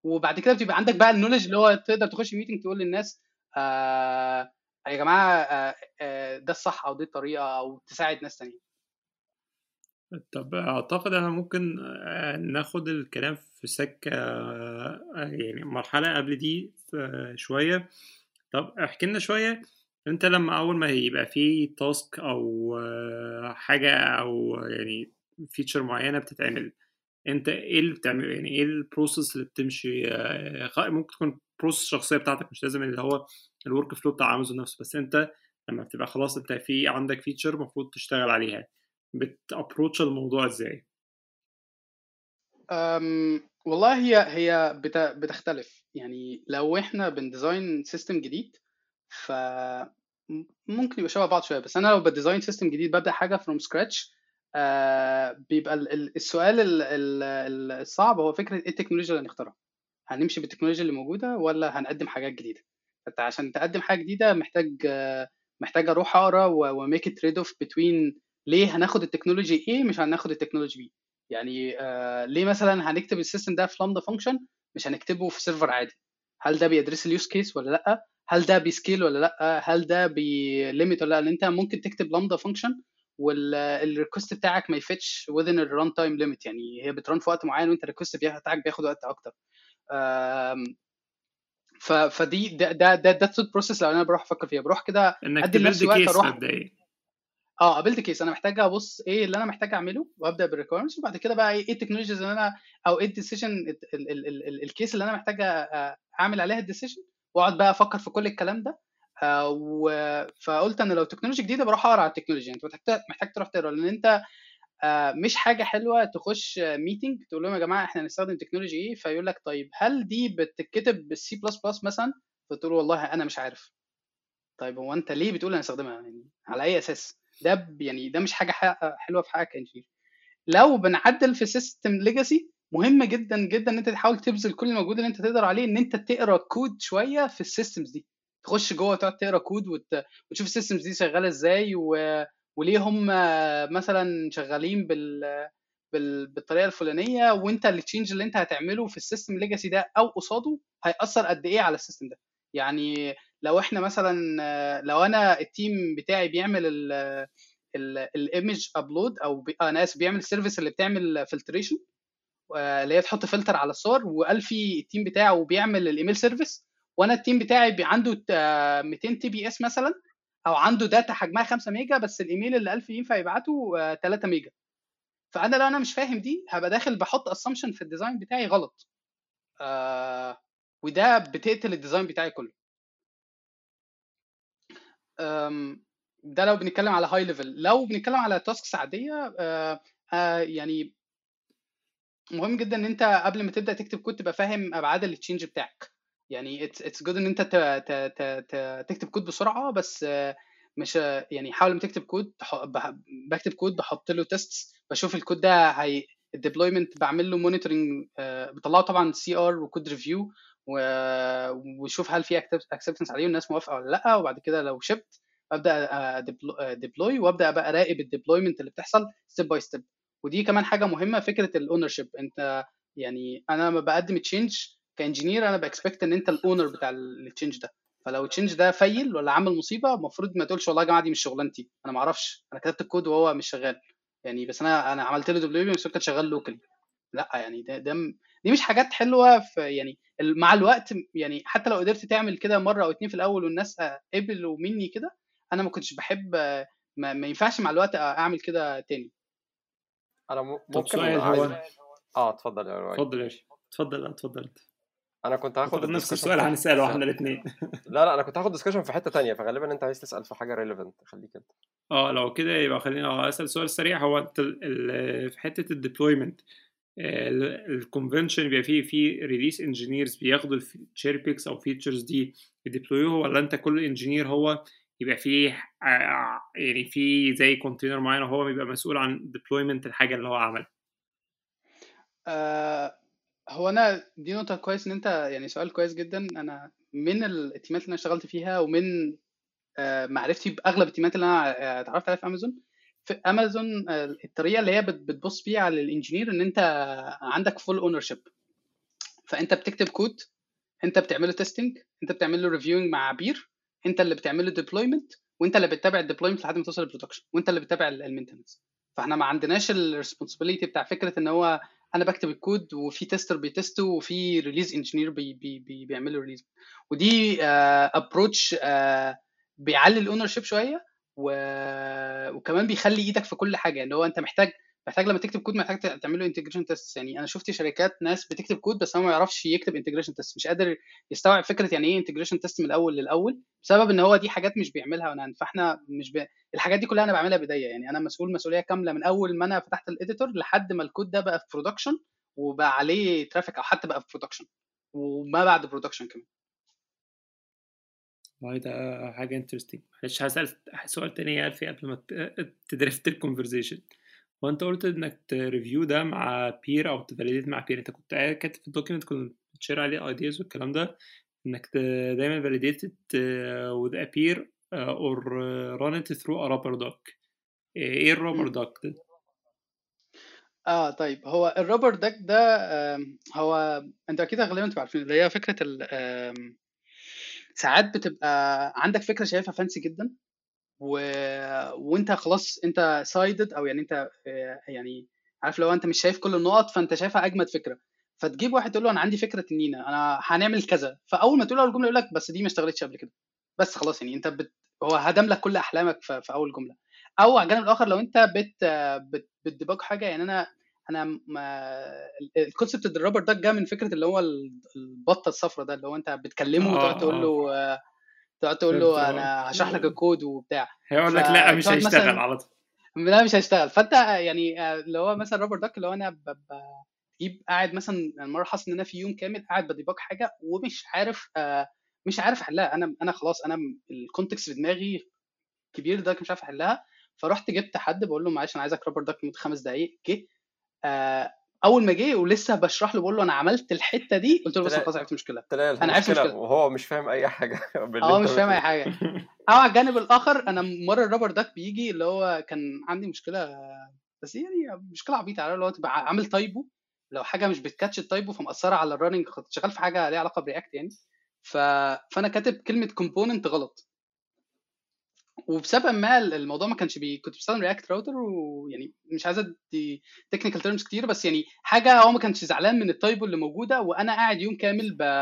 وبعد كده بتبقى عندك بقى النولج اللي هو تقدر تخش ميتنج تقول للناس آه يا جماعه آه آه ده الصح او دي الطريقه او تساعد ناس تانية طب اعتقد انا ممكن آه، ناخد الكلام في سكة آه، يعني مرحلة قبل دي آه، شوية طب احكي لنا شوية انت لما اول ما يبقى في تاسك او آه، حاجة او يعني فيتشر معينة بتتعمل انت ايه اللي بتعمل يعني ايه البروسيس اللي بتمشي آه، خ- ممكن تكون بروسيس شخصية بتاعتك مش لازم اللي هو الورك فلو بتاع امازون نفسه بس انت لما بتبقى خلاص انت في عندك فيتشر المفروض تشتغل عليها بتابروتش الموضوع ازاي أم والله هي هي بت- بتختلف يعني لو احنا بنديزاين سيستم جديد ف م- ممكن يبقى شبه بعض شويه بس انا لو بديزاين سيستم جديد ببدا حاجه فروم سكراتش بيبقى ال- ال- السؤال ال- ال- ال- الصعب هو فكره ايه التكنولوجيا اللي هنختارها هنمشي بالتكنولوجيا اللي موجوده ولا هنقدم حاجات جديده فانت عشان تقدم حاجه جديده محتاج آه، محتاج اروح اقرا وميك تريد اوف بتوين ليه هناخد التكنولوجي ايه مش هناخد التكنولوجي بي يعني آه ليه مثلا هنكتب السيستم ده في لامدا فانكشن مش هنكتبه في سيرفر عادي هل ده بيدرس اليوز كيس ولا لا هل ده بيسكيل ولا لا هل ده بيليميت ولا لا لان انت ممكن تكتب لامدا فانكشن والريكوست بتاعك ما يفتش within الران تايم ليميت يعني هي بترن في وقت معين وانت الريكوست بتاعك بياخد وقت اكتر آم، ف- فدي ده ده ده ده البروسيس لو انا بروح افكر فيها بروح كده انك ادي تبيلد لنفسي وقت كيس اروح مبدئيا اه قابلت كيس انا محتاج ابص ايه اللي انا محتاج اعمله وابدا بالريكويرمنتس وبعد كده بقى ايه التكنولوجيز اللي انا او ايه الديسيجن الكيس اللي انا محتاج أ- اعمل عليها الديسيجن واقعد بقى افكر في كل الكلام ده آه، و- فقلت انا لو تكنولوجي جديده بروح اقرا على التكنولوجي انت محتاج محتاج تروح تقرا لان انت آه، مش حاجه حلوه تخش ميتنج تقول لهم يا جماعه احنا هنستخدم تكنولوجي ايه فيقول لك طيب هل دي بتتكتب بالسي بلس بلس مثلا فتقول والله انا مش عارف طيب هو انت ليه بتقول هنستخدمها يعني على اي اساس ده ب- يعني ده مش حاجه ح- حلوه في حقك كانجينير لو بنعدل في سيستم ليجاسي مهم جدا جدا ان انت تحاول تبذل كل المجهود اللي انت تقدر عليه ان انت تقرا كود شويه في السيستمز دي تخش جوه تقعد تقرا كود وت... وتشوف السيستمز دي شغاله ازاي و... وليه هم مثلا شغالين بال... بال... بالطريقه الفلانيه وانت التشينج اللي انت هتعمله في السيستم ليجاسي ده او قصاده هيأثر قد ايه على السيستم ده يعني لو احنا مثلا لو انا التيم بتاعي بيعمل الايمج ابلود او بي... انا اسف بيعمل السيرفيس اللي بتعمل فلتريشن اللي هي تحط فلتر على الصور وقال في التيم بتاعه بيعمل الايميل سيرفيس وانا التيم بتاعي بي- عنده آه، 200 تي بي اس مثلا او عنده داتا حجمها 5 ميجا بس الايميل اللي قال فيه ينفع يبعته آه، 3 ميجا فانا لو انا مش فاهم دي هبقى داخل بحط اسامبشن في الديزاين بتاعي غلط آه وده بتقتل الديزاين بتاعي كله آم، ده لو بنتكلم على هاي ليفل لو بنتكلم على تاسكس عاديه آه آه يعني مهم جدا ان انت قبل ما تبدا تكتب كود تبقى فاهم ابعاد التشينج بتاعك يعني اتس اتس جود ان انت ت- ت- ت- ت- تكتب كود بسرعه بس آه، مش آه، يعني حاول لما تكتب كود تح- بح- بكتب كود بحط له تيست بشوف الكود ده هي الديبلويمنت بعمل له مونيتورنج بطلعه طبعا سي ار وكود ريفيو وشوف هل في اكسبتنس عليه والناس موافقه ولا لا وبعد كده لو شبت ابدا ديبلوي وابدا بقى اراقب الديبلويمنت اللي بتحصل ستيب باي ستيب ودي كمان حاجه مهمه فكره الاونر شيب انت يعني انا لما بقدم تشينج كانجينير انا باكسبكت ان انت الاونر بتاع التشينج ده فلو التشينج ده فيل ولا عمل مصيبه المفروض ما تقولش والله يا جماعه دي مش شغلانتي انا ما اعرفش انا كتبت الكود وهو مش شغال يعني بس انا انا عملت له ديبلوي بس هو كان شغال لوكالي لا يعني ده ده م- دي مش حاجات حلوه في يعني ال- مع الوقت يعني حتى لو قدرت تعمل كده مره او اتنين في الاول والناس آه، قبلوا مني كده انا ما كنتش بحب آه، ما, ما ينفعش مع الوقت اعمل كده تاني انا م- طب ممكن سؤال عايز هو اه اتفضل يا روي اتفضل يا باشا اتفضل لا اتفضل انت انا كنت هاخد اعتقد نفس الدiscussion السؤال في- هنساله في- احنا الاثنين لا لا انا كنت هاخد ديسكشن في حته تانية فغالبا انت عايز تسال في حاجه ريليفنت خليك انت اه لو كده يبقى خليني اه اسال سؤال سريع هو انت ال- ال- في حته الديبلويمنت الكونفنشن بيبقى فيه في ريليس انجينيرز بياخدوا الشير بيكس او فيتشرز دي يديبلويوها ولا انت كل انجينير هو يبقى فيه آه، يعني في زي كونتينر معين وهو بيبقى مسؤول عن ديبلويمنت الحاجه اللي هو عملها آه هو انا دي نقطة كويس ان انت يعني سؤال كويس جدا انا من التيمات اللي انا اشتغلت فيها ومن آه معرفتي باغلب التيمات اللي انا آه، اتعرفت عليها في امازون في امازون آه، الطريقة اللي هي بت- بتبص بيها على الانجينير ان انت عندك فول اونر شيب فانت بتكتب كود انت بتعمله تيستنج انت بتعمل له ريفيوينج مع بير انت اللي بتعمل له ديبلويمنت وانت اللي بتتابع الديبلويمنت لحد ما توصل للبرودكشن وانت اللي بتتابع المينتنس فاحنا ما عندناش الريسبونسبيلتي بتاع فكره ان هو انا بكتب الكود وفي تيستر بيتستو وفي ريليز انجينير بي بي بي بيعملوا ريليز ودي ابروتش بيعلي الاونر شيب شويه و... وكمان بيخلي ايدك في كل حاجه اللي هو انت محتاج محتاج لما تكتب كود محتاج تعمل له انتجريشن تيست يعني انا شفت شركات ناس بتكتب كود بس هو ما يعرفش يكتب انتجريشن تيست مش قادر يستوعب فكره يعني ايه انتجريشن تيست من الاول للاول بسبب ان هو دي حاجات مش بيعملها انا فاحنا مش ب... الحاجات دي كلها انا بعملها بايديا يعني انا مسؤول مسؤوليه كامله من اول ما انا فتحت الاديتور لحد ما الكود ده بقى في برودكشن وبقى عليه ترافيك او حتى بقى في برودكشن وما بعد برودكشن كمان والله ده حاجة انترستنج معلش هسأل سؤال تاني يا ألفي قبل ما تدرفت الكونفرزيشن هو أنت قلت إنك تريفيو ده مع بير أو تفاليديت مع بير أنت كنت كاتب في الدوكيمنت كنت بتشير عليه ايدياز والكلام ده إنك دايما validate it with a peer or run it through a rubber duck إيه الرابر duck ده؟ اه طيب هو الرابر داك ده هو انت اكيد غالبا انتوا عارفين اللي هي فكره ال ساعات بتبقى عندك فكره شايفها فانسي جدا و... وانت خلاص انت سايدد او يعني انت يعني عارف لو انت مش شايف كل النقط فانت شايفها اجمد فكره فتجيب واحد تقول له انا عندي فكره تنينه انا هنعمل كذا فاول ما تقول له الجمله يقول لك بس دي ما اشتغلتش قبل كده بس خلاص يعني انت بت... هو هدم لك كل احلامك في, في اول جمله او على الجانب الاخر لو انت بت بت بتديباج حاجه يعني انا انا الكونسبت الرابر ده جه من فكره اللي هو البطه الصفراء ده اللي هو انت بتكلمه وتقعد تقول له تقعد تقول له انا هشرح لك الكود وبتاع هيقول لك لا مش هيشتغل على طول لا مش هيشتغل فانت يعني اللي هو مثلا رابر داك اللي هو انا بجيب قاعد مثلا مره حصل ان انا في يوم كامل قاعد بديباج حاجه ومش عارف مش عارف احلها انا انا خلاص انا الكونتكست في دماغي كبير ده مش عارف احلها فرحت جبت حد بقول له معلش انا عايزك رابر داك لمده خمس دقائق جه اول ما جه ولسه بشرح له بقول له انا عملت الحته دي قلت له بص خلاص عرفت المشكله انا عرفت المشكله وهو مش فاهم اي حاجه اه مش فاهم اي حاجه او على الجانب الاخر انا مره الرابر داك بيجي اللي هو كان عندي مشكله بس يعني مشكله عبيطه على اللي هو تبقى عامل تايبو لو حاجه مش بتكاتش التايبو فمأثره على الرننج كنت شغال في حاجه ليها علاقه برياكت يعني ف... فانا كاتب كلمه كومبوننت غلط وبسبب ما الموضوع ما كانش بي كنت بستخدم رياكت راوتر ويعني مش عايز ادي تكنيكال تيرمز كتير بس يعني حاجه هو ما كانش زعلان من التايبو اللي موجوده وانا قاعد يوم كامل ب...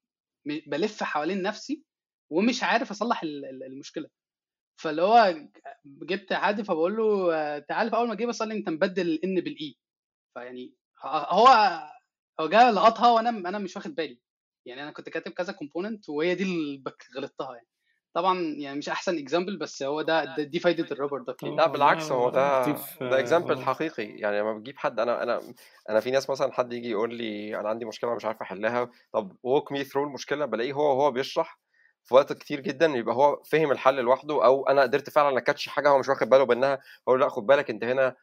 بلف حوالين نفسي ومش عارف اصلح المشكله فاللي هو جبت حد فبقول له تعالى في اول ما جه بس قال لي انت مبدل الان بالاي فيعني هو هو جه لقطها وانا انا مش واخد بالي يعني انا كنت كاتب كذا كومبوننت وهي دي اللي غلطتها يعني طبعا يعني مش احسن اكزامبل بس هو ده, ده دي فايده الرابر ده لا بالعكس هو ده ده اكزامبل حقيقي يعني لما بتجيب حد انا انا انا في ناس مثلا حد يجي يقول لي انا عندي مشكله مش عارف احلها طب ووك مي ثرو المشكله بلاقيه هو هو بيشرح في وقت كتير جدا يبقى هو فهم الحل لوحده او انا قدرت فعلا اكاتش حاجه هو مش واخد باله منها اقول لا خد بالك انت هنا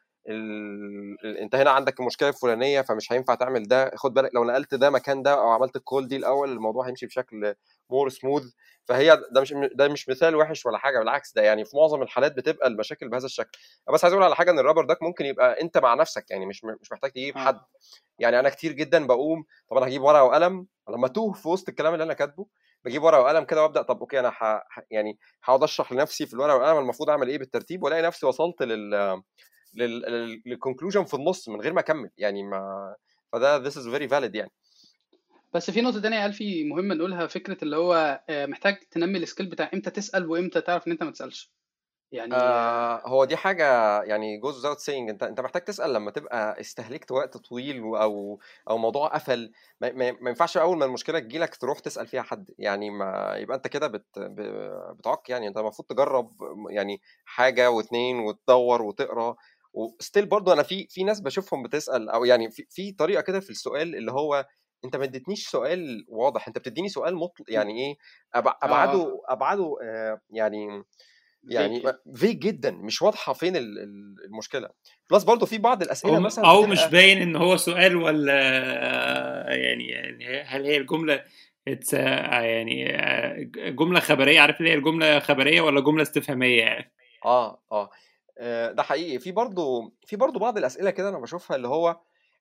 ال... انت هنا عندك المشكله الفلانيه فمش هينفع تعمل ده خد بالك لو نقلت ده مكان ده او عملت الكول دي الاول الموضوع هيمشي بشكل مور سموث فهي ده مش ده مش مثال وحش ولا حاجه بالعكس ده يعني في معظم الحالات بتبقى المشاكل بهذا الشكل بس عايز اقول على حاجه ان الرابر داك ممكن يبقى انت مع نفسك يعني مش مش محتاج تجيب حد يعني انا كتير جدا بقوم طب انا هجيب ورقه وقلم لما توه في وسط الكلام اللي انا كاتبه بجيب ورقه وقلم كده وابدا طب اوكي انا ح... يعني هقعد اشرح لنفسي في الورقه والقلم المفروض اعمل ايه بالترتيب والاقي نفسي وصلت لل للكونكلوجن في النص من غير ما اكمل يعني ما فده this is very valid يعني بس في نقطه ثانيه قال في مهمه نقولها فكره اللي هو محتاج تنمي السكيل بتاع امتى تسال وامتى تعرف ان انت ما تسالش يعني آه هو دي حاجه يعني جوز without saying انت انت محتاج تسال لما تبقى استهلكت وقت طويل او او موضوع قفل ما, ما, ما ينفعش اول ما المشكله تجيلك تروح تسال فيها حد يعني ما يبقى انت كده بت بتعك يعني انت المفروض تجرب يعني حاجه واثنين وتدور وتقرا وستيل برضو انا في في ناس بشوفهم بتسال او يعني في, في طريقه كده في السؤال اللي هو انت ما اديتنيش سؤال واضح انت بتديني سؤال مطلق يعني ايه ابعاده ابعاده آه يعني يعني فيك جدا مش واضحه فين المشكله بلس برضو في بعض الاسئله أو مثلا او مش باين ان هو سؤال ولا يعني يعني هل هي الجمله اتس يعني جمله خبريه عارف اللي هي الجمله خبريه ولا جمله استفهاميه يعني اه اه ده حقيقي في برضو في برضو بعض الاسئله كده انا بشوفها اللي هو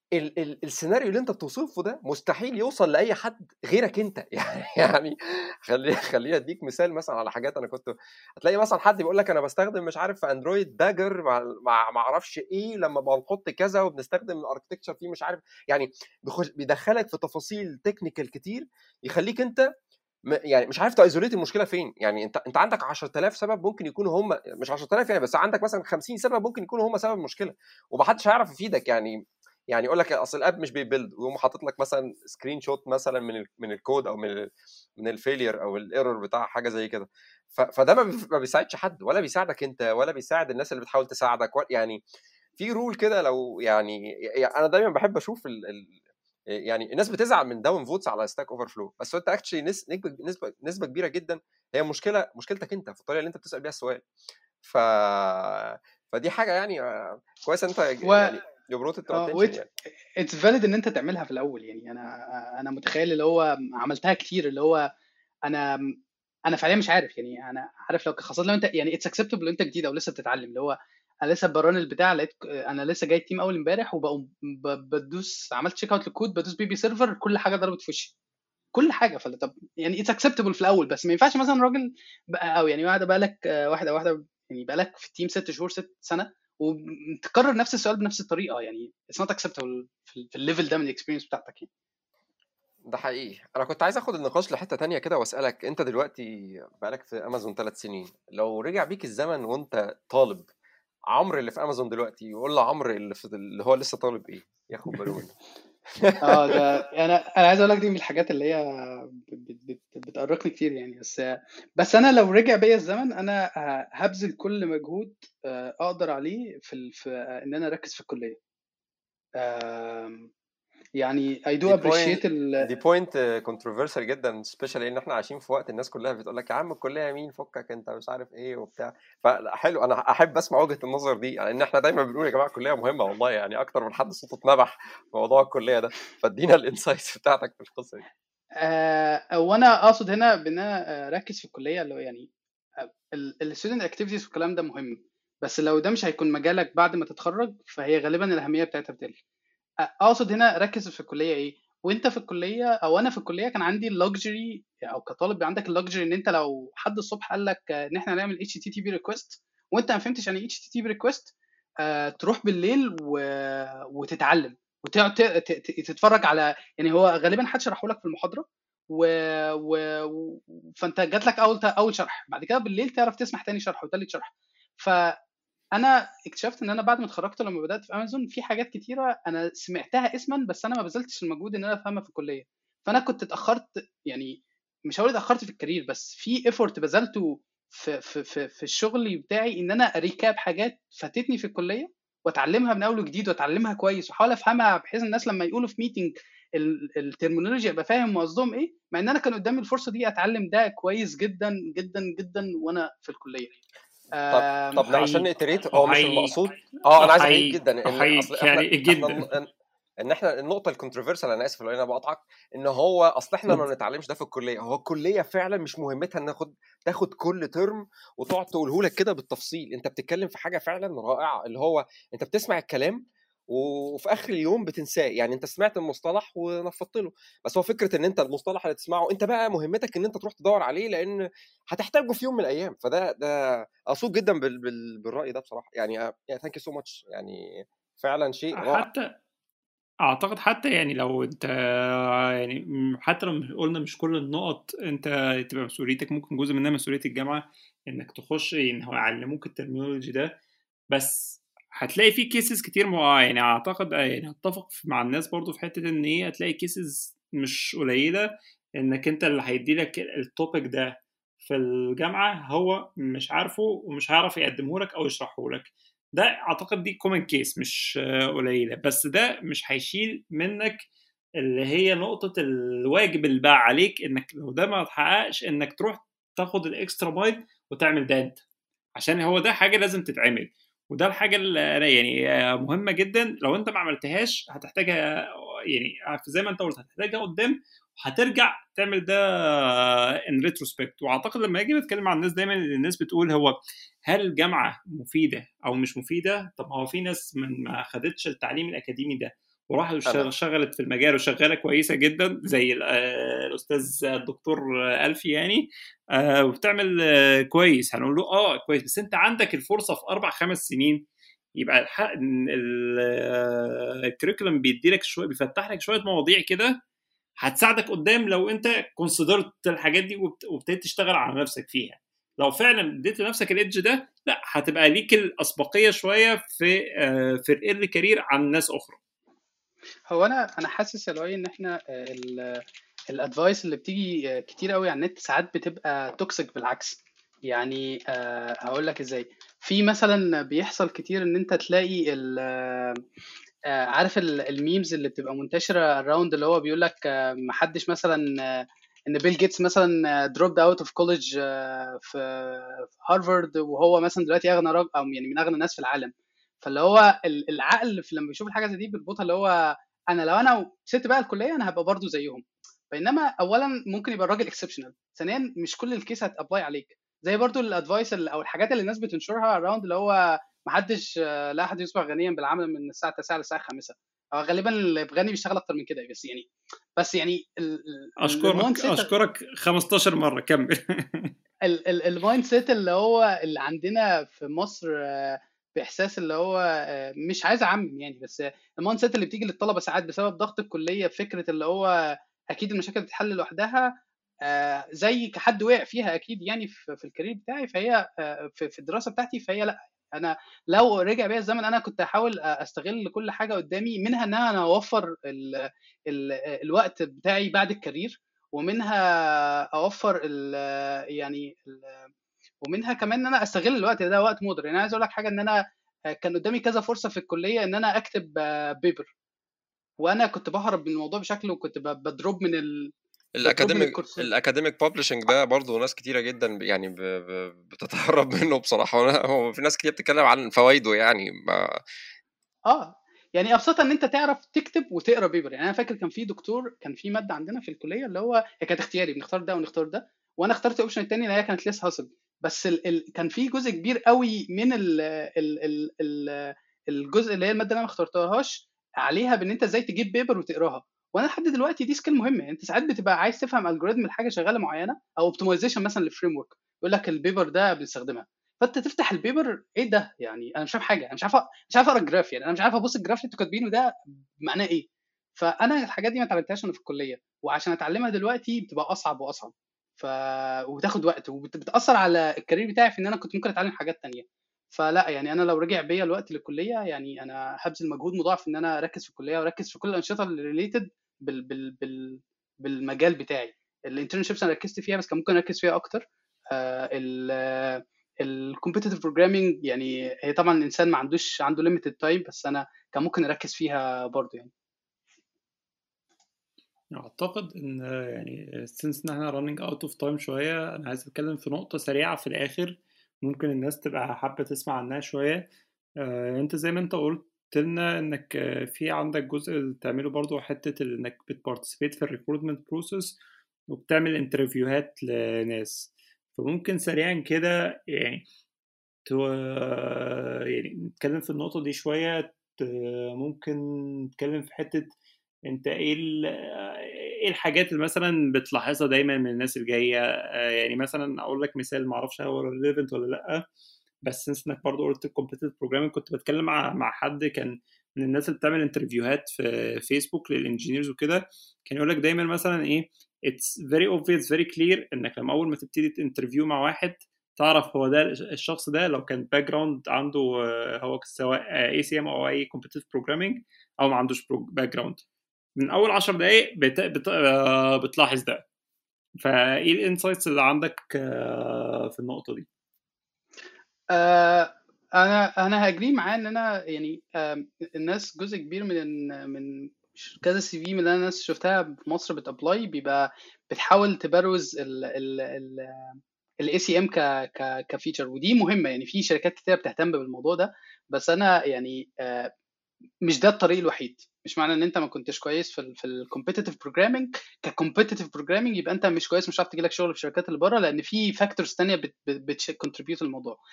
ال ال السيناريو اللي انت بتوصفه ده مستحيل يوصل لاي حد غيرك انت يعني يعني خلي خليني اديك مثال مثلا على حاجات انا كنت هتلاقي مثلا حد بيقول لك انا بستخدم مش عارف في اندرويد داجر مع مع ما اعرفش ايه لما بنحط كذا وبنستخدم الاركتكتشر فيه مش عارف يعني بيخش بيدخلك في تفاصيل تكنيكال كتير يخليك انت يعني مش عارف تايزوليت المشكله فين يعني انت انت عندك 10000 سبب ممكن يكونوا هم مش 10000 يعني بس عندك مثلا 50 سبب ممكن يكونوا هم سبب المشكله ومحدش هيعرف يفيدك يعني يعني يقول لك اصل الاب مش بيبيلد ويقوم حاطط لك مثلا سكرين شوت مثلا من ال من الكود او من ال من الفيلير او الايرور بتاع حاجه زي كده فده ما بيساعدش حد ولا بيساعدك انت ولا بيساعد الناس اللي بتحاول تساعدك يعني في رول كده لو يعني, يعني انا دايما بحب اشوف ال ال يعني الناس بتزعل من داون فوتس على ستاك اوفر فلو بس انت اكشلي نسبه نسبه نسبه كبيره جدا هي مشكله مشكلتك انت في الطريقه اللي انت بتسال بيها السؤال ف فدي حاجه يعني كويس انت و... يعني يبروت يعني اتس فاليد ان انت تعملها في الاول يعني انا انا متخيل اللي هو عملتها كتير اللي هو انا انا فعليا مش عارف يعني انا عارف لو خاصه لو انت يعني اتس اكسبتبل انت جديد او لسه بتتعلم اللي هو انا لسه بران البتاع لقيت انا لسه جاي التيم اول امبارح وبقوم بدوس عملت تشيك اوت للكود بدوس بي بي سيرفر كل حاجه ضربت في وشي كل حاجه فلا طب يعني اتس اكسبتبل في الاول بس ما ينفعش مثلا راجل او يعني واحده بقى لك واحده واحده يعني بقى لك في التيم ست شهور ست سنه وتكرر نفس السؤال بنفس الطريقه يعني اتس نوت اكسبتبل في الليفل ده من الاكسبيرينس بتاعتك يعني ده حقيقي انا كنت عايز اخد النقاش لحته تانية كده واسالك انت دلوقتي بقالك في امازون ثلاث سنين لو رجع بيك الزمن وانت طالب عمرو اللي في امازون دلوقتي يقول لعمرو اللي في اللي هو لسه طالب ايه ياخد باله منه اه ده انا انا عايز اقول لك دي من الحاجات اللي هي بتأرقني كتير يعني بس بس انا لو رجع بيا الزمن انا هبذل كل مجهود اقدر عليه في, في ان انا اركز في الكليه يعني اي دو ابريشيت دي بوينت كونتروفيرسال جدا سبيشالي ان احنا عايشين في وقت الناس كلها بتقول لك يا عم الكليه مين فكك انت مش عارف ايه وبتاع فحلو انا احب اسمع وجهه النظر دي يعني ان احنا دايما بنقول يا جماعه الكليه مهمه والله يعني اكتر من حد صوته اتنبح في موضوع الكليه ده فادينا الانسايتس بتاعتك في القصه دي آه وانا اقصد هنا بان انا اركز في الكليه اللي هو يعني الستودنت اكتيفيتيز والكلام ده مهم بس لو ده مش هيكون مجالك بعد ما تتخرج فهي غالبا الاهميه بتاعتها بتقل اقصد هنا ركز في الكليه ايه وانت في الكليه او انا في الكليه كان عندي اللكجري او كطالب عندك اللكجري ان انت لو حد الصبح قال لك ان احنا هنعمل اتش تي تي بي ريكوست وانت ما فهمتش يعني اتش تي تي بي ريكوست تروح بالليل و... وتتعلم وتقعد تتفرج على يعني هو غالبا حد شرحه لك في المحاضره و... و... فانت جات لك اول اول شرح بعد كده بالليل تعرف تسمع تاني شرح وتالت شرح ف انا اكتشفت ان انا بعد ما اتخرجت لما بدات في امازون في حاجات كتيره انا سمعتها اسما بس انا ما بذلتش المجهود ان انا افهمها في الكليه فانا كنت اتاخرت يعني مش هقول اتاخرت في الكارير بس في ايفورت بذلته في في في, في الشغل بتاعي ان انا ريكاب حاجات فاتتني في الكليه واتعلمها من اول وجديد واتعلمها كويس واحاول افهمها بحيث الناس لما يقولوا في ميتنج الترمينولوجي ابقى فاهم قصدهم ايه مع ان انا كان قدامي الفرصه دي اتعلم ده كويس جدا جدا جدا وانا في الكليه طب طب عشان نتريت هو مش المقصود اه انا عايز احييك جدا ان اصل يعني جدا احنا ان احنا النقطه الكونتروفيرسال انا اسف لو انا بقطعك ان هو اصل احنا ما بنتعلمش ده في الكليه هو الكليه فعلا مش مهمتها ان ناخد تاخد كل ترم وتقعد تقوله لك كده بالتفصيل انت بتتكلم في حاجه فعلا رائعه اللي هو انت بتسمع الكلام وفي اخر اليوم بتنساه يعني انت سمعت المصطلح ونفضت له بس هو فكره ان انت المصطلح اللي تسمعه انت بقى مهمتك ان انت تروح تدور عليه لان هتحتاجه في يوم من الايام فده ده اصوب جدا بال بال بالراي ده بصراحه يعني ثانك يو سو ماتش يعني فعلا شيء رائع حتى اعتقد حتى يعني لو انت يعني حتى لو قلنا مش كل النقط انت تبقى مسؤوليتك ممكن جزء منها مسؤوليه الجامعه انك تخش ان هو يعلموك الترمينولوجي ده بس هتلاقي في كيسز كتير مع يعني اعتقد يعني اتفق مع الناس برضو في حته ان ايه هتلاقي كيسز مش قليله انك انت اللي هيدي لك التوبيك ده في الجامعه هو مش عارفه ومش هيعرف يقدمه لك او يشرحه لك ده اعتقد دي كومن كيس مش قليله بس ده مش هيشيل منك اللي هي نقطه الواجب اللي بقى عليك انك لو ده ما اتحققش انك تروح تاخد الاكسترا مايل وتعمل ده انت عشان هو ده حاجه لازم تتعمل وده الحاجه اللي يعني مهمه جدا لو انت ما عملتهاش هتحتاجها يعني زي ما انت قلت هتحتاجها قدام وهترجع تعمل ده ان ريتروسبكت واعتقد لما يجي نتكلم عن الناس دايما الناس بتقول هو هل الجامعه مفيده او مش مفيده طب هو في ناس من ما خدتش التعليم الاكاديمي ده وراحت أنا. اشتغلت في المجال وشغاله كويسه جدا زي ال- آه، الاستاذ الدكتور الفي يعني آه، وبتعمل آه، كويس هنقول له اه كويس بس انت عندك الفرصه في اربع خمس سنين يبقى الحق الكريكولم بيدي لك شويه بيفتح لك شويه مواضيع كده هتساعدك قدام لو انت كونسيدرت الحاجات دي وبت- وابتديت تشتغل على نفسك فيها لو فعلا اديت لنفسك الايدج ده لا هتبقى ليك الاسبقيه شويه في آه، في الايرلي كارير عن ناس اخرى هو انا انا حاسس يا لؤي ان احنا الادفايس اللي بتيجي آه، كتير قوي على النت ساعات بتبقى توكسيك بالعكس يعني آه، هقول لك ازاي في مثلا بيحصل كتير ان انت تلاقي ال آه، آه، عارف ال- الميمز اللي بتبقى منتشره اراوند اللي هو بيقول لك آه، محدش مثلا آه، ان بيل جيتس مثلا دروبد اوت اوف كولج في في هارفارد وهو مثلا دلوقتي اغنى راجل او يعني من اغنى الناس في العالم فاللي هو ال- العقل في لما بيشوف الحاجه زي دي بيربطها اللي هو انا لو انا سبت بقى الكليه انا هبقى برضو زيهم بينما اولا ممكن يبقى الراجل اكسبشنال ثانيا مش كل الكيس هتابلاي عليك زي برضو الادفايس او الحاجات اللي الناس بتنشرها اراوند اللي هو محدش آه، لا احد يصبح غنيا بالعمل من الساعه 9 للساعه 5 هو غالبا اللي غني بيشتغل اكتر من كده بس يعني بس يعني ال- ال- اشكرك المايند سيت اشكرك 15 مره كمل ال- ال- المايند سيت اللي هو اللي عندنا في مصر آه، باحساس اللي هو آه، مش عايز اعمم يعني بس آه، المايند سيت اللي بتيجي للطلبه ساعات بسبب ضغط الكليه فكره اللي هو اكيد المشاكل بتتحل لوحدها آه، زي كحد وقع فيها اكيد يعني في في الكارير بتاعي فهي آه، في في الدراسه بتاعتي فهي لا انا لو رجع بيا الزمن انا كنت احاول استغل كل حاجه قدامي منها ان انا اوفر ال ال الوقت بتاعي بعد الكارير ومنها اوفر ال يعني ال ومنها كمان ان انا استغل الوقت ده وقت مودر يعني انا عايز اقول لك حاجه ان انا كان قدامي كذا فرصه في الكليه ان انا اكتب بيبر وانا كنت بهرب من الموضوع بشكل وكنت ب- بضرب من ال... بضرب من الاكاديميك الكورسات الاكاديميك بابلشنج ده برضه ناس كتيره جدا يعني ب... ب... بتتهرب منه بصراحه وانا هو في ناس كتير بتتكلم عن فوائده يعني ما... اه يعني ابسطها ان انت تعرف تكتب وتقرا بيبر يعني انا فاكر كان في دكتور كان في ماده عندنا في الكليه اللي هو هي كانت اختياري بنختار ده ونختار ده وانا اخترت الاوبشن الثاني اللي هي كانت ليس هاسل بس ال... ال... كان في جزء كبير قوي من ال... ال... ال... ال... الجزء اللي هي الماده اللي انا ما اخترتهاش عليها بان انت ازاي تجيب بيبر وتقراها وانا لحد دلوقتي دي سكيل مهمه يعني انت ساعات بتبقى عايز تفهم الجوريزم لحاجه شغاله معينه او اوبتمايزيشن مثلا لفريم ورك يقول لك البيبر ده بنستخدمها فانت تفتح البيبر ايه ده يعني انا مش فاهم حاجه انا مش عارف مش عارف اقرا الجراف يعني انا مش عارف ابص الجراف اللي انتوا كاتبينه ده معناه ايه فانا الحاجات دي ما اتعلمتهاش انا في الكليه وعشان اتعلمها دلوقتي بتبقى اصعب واصعب ف وبتاخد وقت وبتاثر على الكارير بتاعي في ان انا كنت ممكن اتعلم حاجات تانية فلا يعني انا لو رجع بيا الوقت للكليه يعني انا هبذل مجهود مضاعف ان انا اركز في الكليه واركز في كل الانشطه اللي ريليتد بال بال بال بالمجال بتاعي الانترنشيبس انا ركزت فيها بس كان ممكن اركز فيها اكتر الكومبيتيتيف بروجرامينج يعني هي طبعا الانسان ما عندوش عنده ليميتد تايم بس انا كان ممكن اركز فيها برضه يعني اعتقد ان يعني since ان احنا running out of time شويه انا عايز اتكلم في نقطه سريعه في الاخر ممكن الناس تبقى حابه تسمع عنها شويه آه، انت زي ما انت قلت لنا انك آه، في عندك جزء اللي بتعمله برضو حته ال- انك بتبارتيسيبيت في الريكروتمنت بروسيس وبتعمل انترفيوهات لناس فممكن سريعا كده يعني تو يعني نتكلم في النقطة دي شوية ت- ممكن نتكلم في حتة انت ايه ال- ايه الحاجات اللي مثلا بتلاحظها دايما من الناس الجاية آه، يعني مثلا اقول لك مثال معرفش هو ريليفنت ولا لا بس سنس انك برضه قلت كومبيتيتيف بروجرامينج كنت بتكلم مع مع حد كان من الناس اللي بتعمل انترفيوهات في فيسبوك للانجينيرز وكده كان يقول لك دايما مثلا ايه اتس فيري اوبفيس فيري كلير انك لما اول ما تبتدي انترفيو مع واحد تعرف هو ده الشخص ده لو كان باك جراوند عنده آه، هو سواء اي سي ام او اي كومبيتيتيف بروجرامينج او ما عندوش باك جراوند من اول 10 دقائق بت... بت... آه، بتلاحظ ده فايه الانسايتس اللي عندك آه، في النقطه دي آه، انا انا هاجري معاه ان انا يعني آم، الناس جزء كبير من من كذا سي في من اللي انا ناس شفتها في مصر بتابلاي بيبقى بتحاول تبروز ال ال ال الاي سي ام ك ك كفيتشر ودي مهمه يعني في شركات كتير بتهتم بالموضوع ده بس انا يعني آه، مش ده الطريق الوحيد مش معنى ان انت ما كنتش كويس في ال في الكومبيتيتيف بروجرامنج ككومبيتيتيف بروجرامنج يبقى انت مش كويس مش هتعرف تجيلك شغل في الشركات اللي بره لان في فاكتورز ثانيه بتكونتريبيوت للموضوع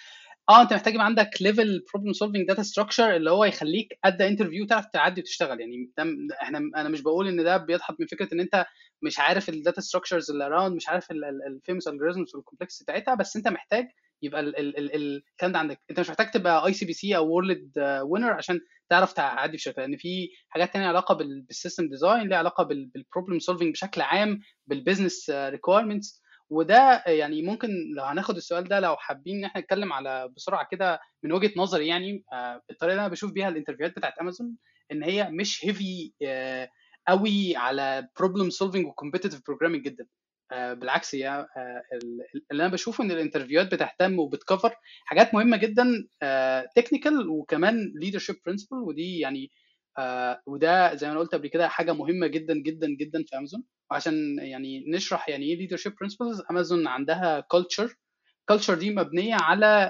اه انت محتاج يبقى عندك ليفل بروبلم سولفنج داتا ستراكشر اللي هو يخليك ات ذا انترفيو تعرف تعدي وتشتغل يعني ده احنا انا مش بقول ان ده بيضحك من فكره ان انت مش عارف الداتا ستراكشرز اللي اراوند مش عارف الفيموس الجوريزمز والكومبلكس بتاعتها بس انت محتاج يبقى الكلام ده عندك انت مش محتاج تبقى اي سي بي سي او وورلد وينر عشان تعرف تعدي في شركه لان في حاجات تانية علاقه بالسيستم ديزاين ليها علاقه بالبروبلم سولفنج بشكل عام بالبزنس ريكويرمنتس وده يعني ممكن لو هناخد السؤال ده لو حابين ان احنا نتكلم على بسرعه كده من وجهه نظري يعني الطريقه اللي انا بشوف بيها الانترفيوهات بتاعت امازون ان هي مش هيفي قوي على بروبلم سولفنج وكومبيتيتيف بروجرامينج جدا بالعكس هي اللي انا بشوفه ان الانترفيوهات بتهتم وبتكفر حاجات مهمه جدا تكنيكال وكمان ليدرشيب برنسبل ودي يعني وده زي ما انا قلت قبل كده حاجه مهمه جدا جدا جدا في امازون وعشان يعني نشرح يعني ايه leadership principles امازون عندها culture culture دي مبنيه على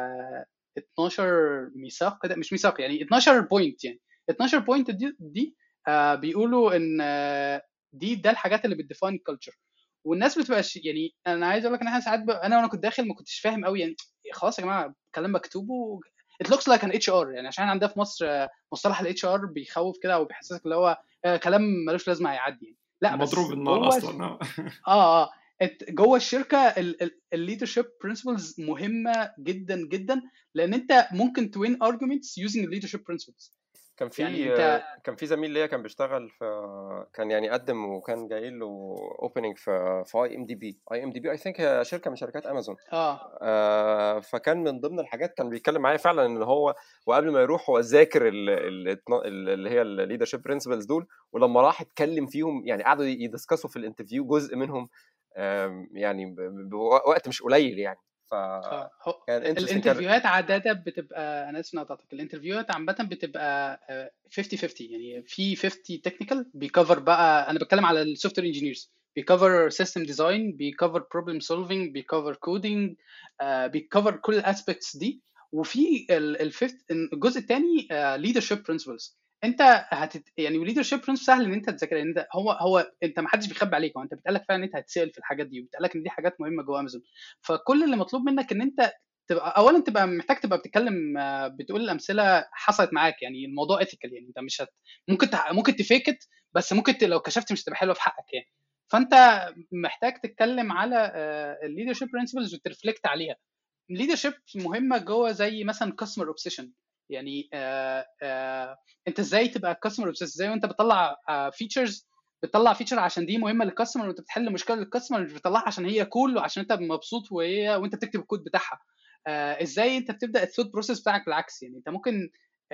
12 ميثاق كده مش ميثاق يعني 12 بوينت يعني 12 بوينت دي, دي بيقولوا ان دي ده الحاجات اللي بتديفاين الكالتشر والناس بتبقى يعني انا عايز اقول لك ان احنا ساعات ب... انا وانا كنت داخل ما كنتش فاهم قوي يعني خلاص يا جماعه كلام مكتوب و... it looks like an HR يعني عشان عندنا في مصر مصطلح الاتش ار بيخوف كده او بيحسسك اللي هو كلام ملوش لازمه هيعدي يعني لا بس مضروب بالنار اصلا اه اه جوه الشركه الليدرشيب برنسبلز مهمه جدا جدا لان انت ممكن توين ارجيومنتس يوزنج الليدرشيب برنسبلز كان في يعني انت... كان في زميل ليا كان بيشتغل في كان يعني قدم وكان جاي له اوبننج في في اي ام دي بي اي ام دي بي اي ثينك هي شركه من شركات امازون اه, آه فكان من ضمن الحاجات كان بيتكلم معايا فعلا ان هو وقبل ما يروح هو ذاكر اللي هي الليدرشيب برنسبلز دول ولما راح اتكلم فيهم يعني قعدوا يدسكسوا في الانترفيو جزء منهم يعني بوقت مش قليل يعني ف كان الانترفيوهات عاده بتبقى انا اسف نقطعتك الانترفيوهات عامه بتبقى 50 50 يعني في 50 تكنيكال بيكفر بقى انا بتكلم على السوفت وير انجينيرز بيكفر سيستم ديزاين بيكفر بروبلم سولفنج بيكفر كودينج بيكفر كل الاسبكتس دي وفي الفيفث الجزء الثاني ليدرشيب برنسبلز انت هتت... يعني وليدرشيب برنسبل سهل ان انت تذاكر يعني انت هو هو انت ما حدش بيخبي عليك هو انت بيتقال لك فعلا ان انت هتسال في الحاجات دي وبيتقال لك ان دي حاجات مهمه جوه امازون فكل اللي مطلوب منك ان انت تبقى اولا تبقى محتاج تبقى بتتكلم بتقول الامثله حصلت معاك يعني الموضوع ايثيكال يعني انت مش هت... ممكن ت... ممكن تفيكت بس ممكن ت... لو كشفت مش هتبقى حلوه في حقك يعني فانت محتاج تتكلم على الليدرشيب برنسبلز وترفلكت عليها الليدرشيب مهمه جوه زي مثلا كاستمر اوبسيشن يعني آآ آآ انت ازاي تبقى كاستمر اوبسيس ازاي وانت بتطلع فيتشرز بتطلع فيتشر عشان دي مهمه للكاستمر وانت بتحل مشكله للكاستمر مش بتطلعها عشان هي كول وعشان انت مبسوط وهي وانت بتكتب الكود بتاعها ازاي انت بتبدا الثوت بروسيس بتاعك بالعكس يعني انت ممكن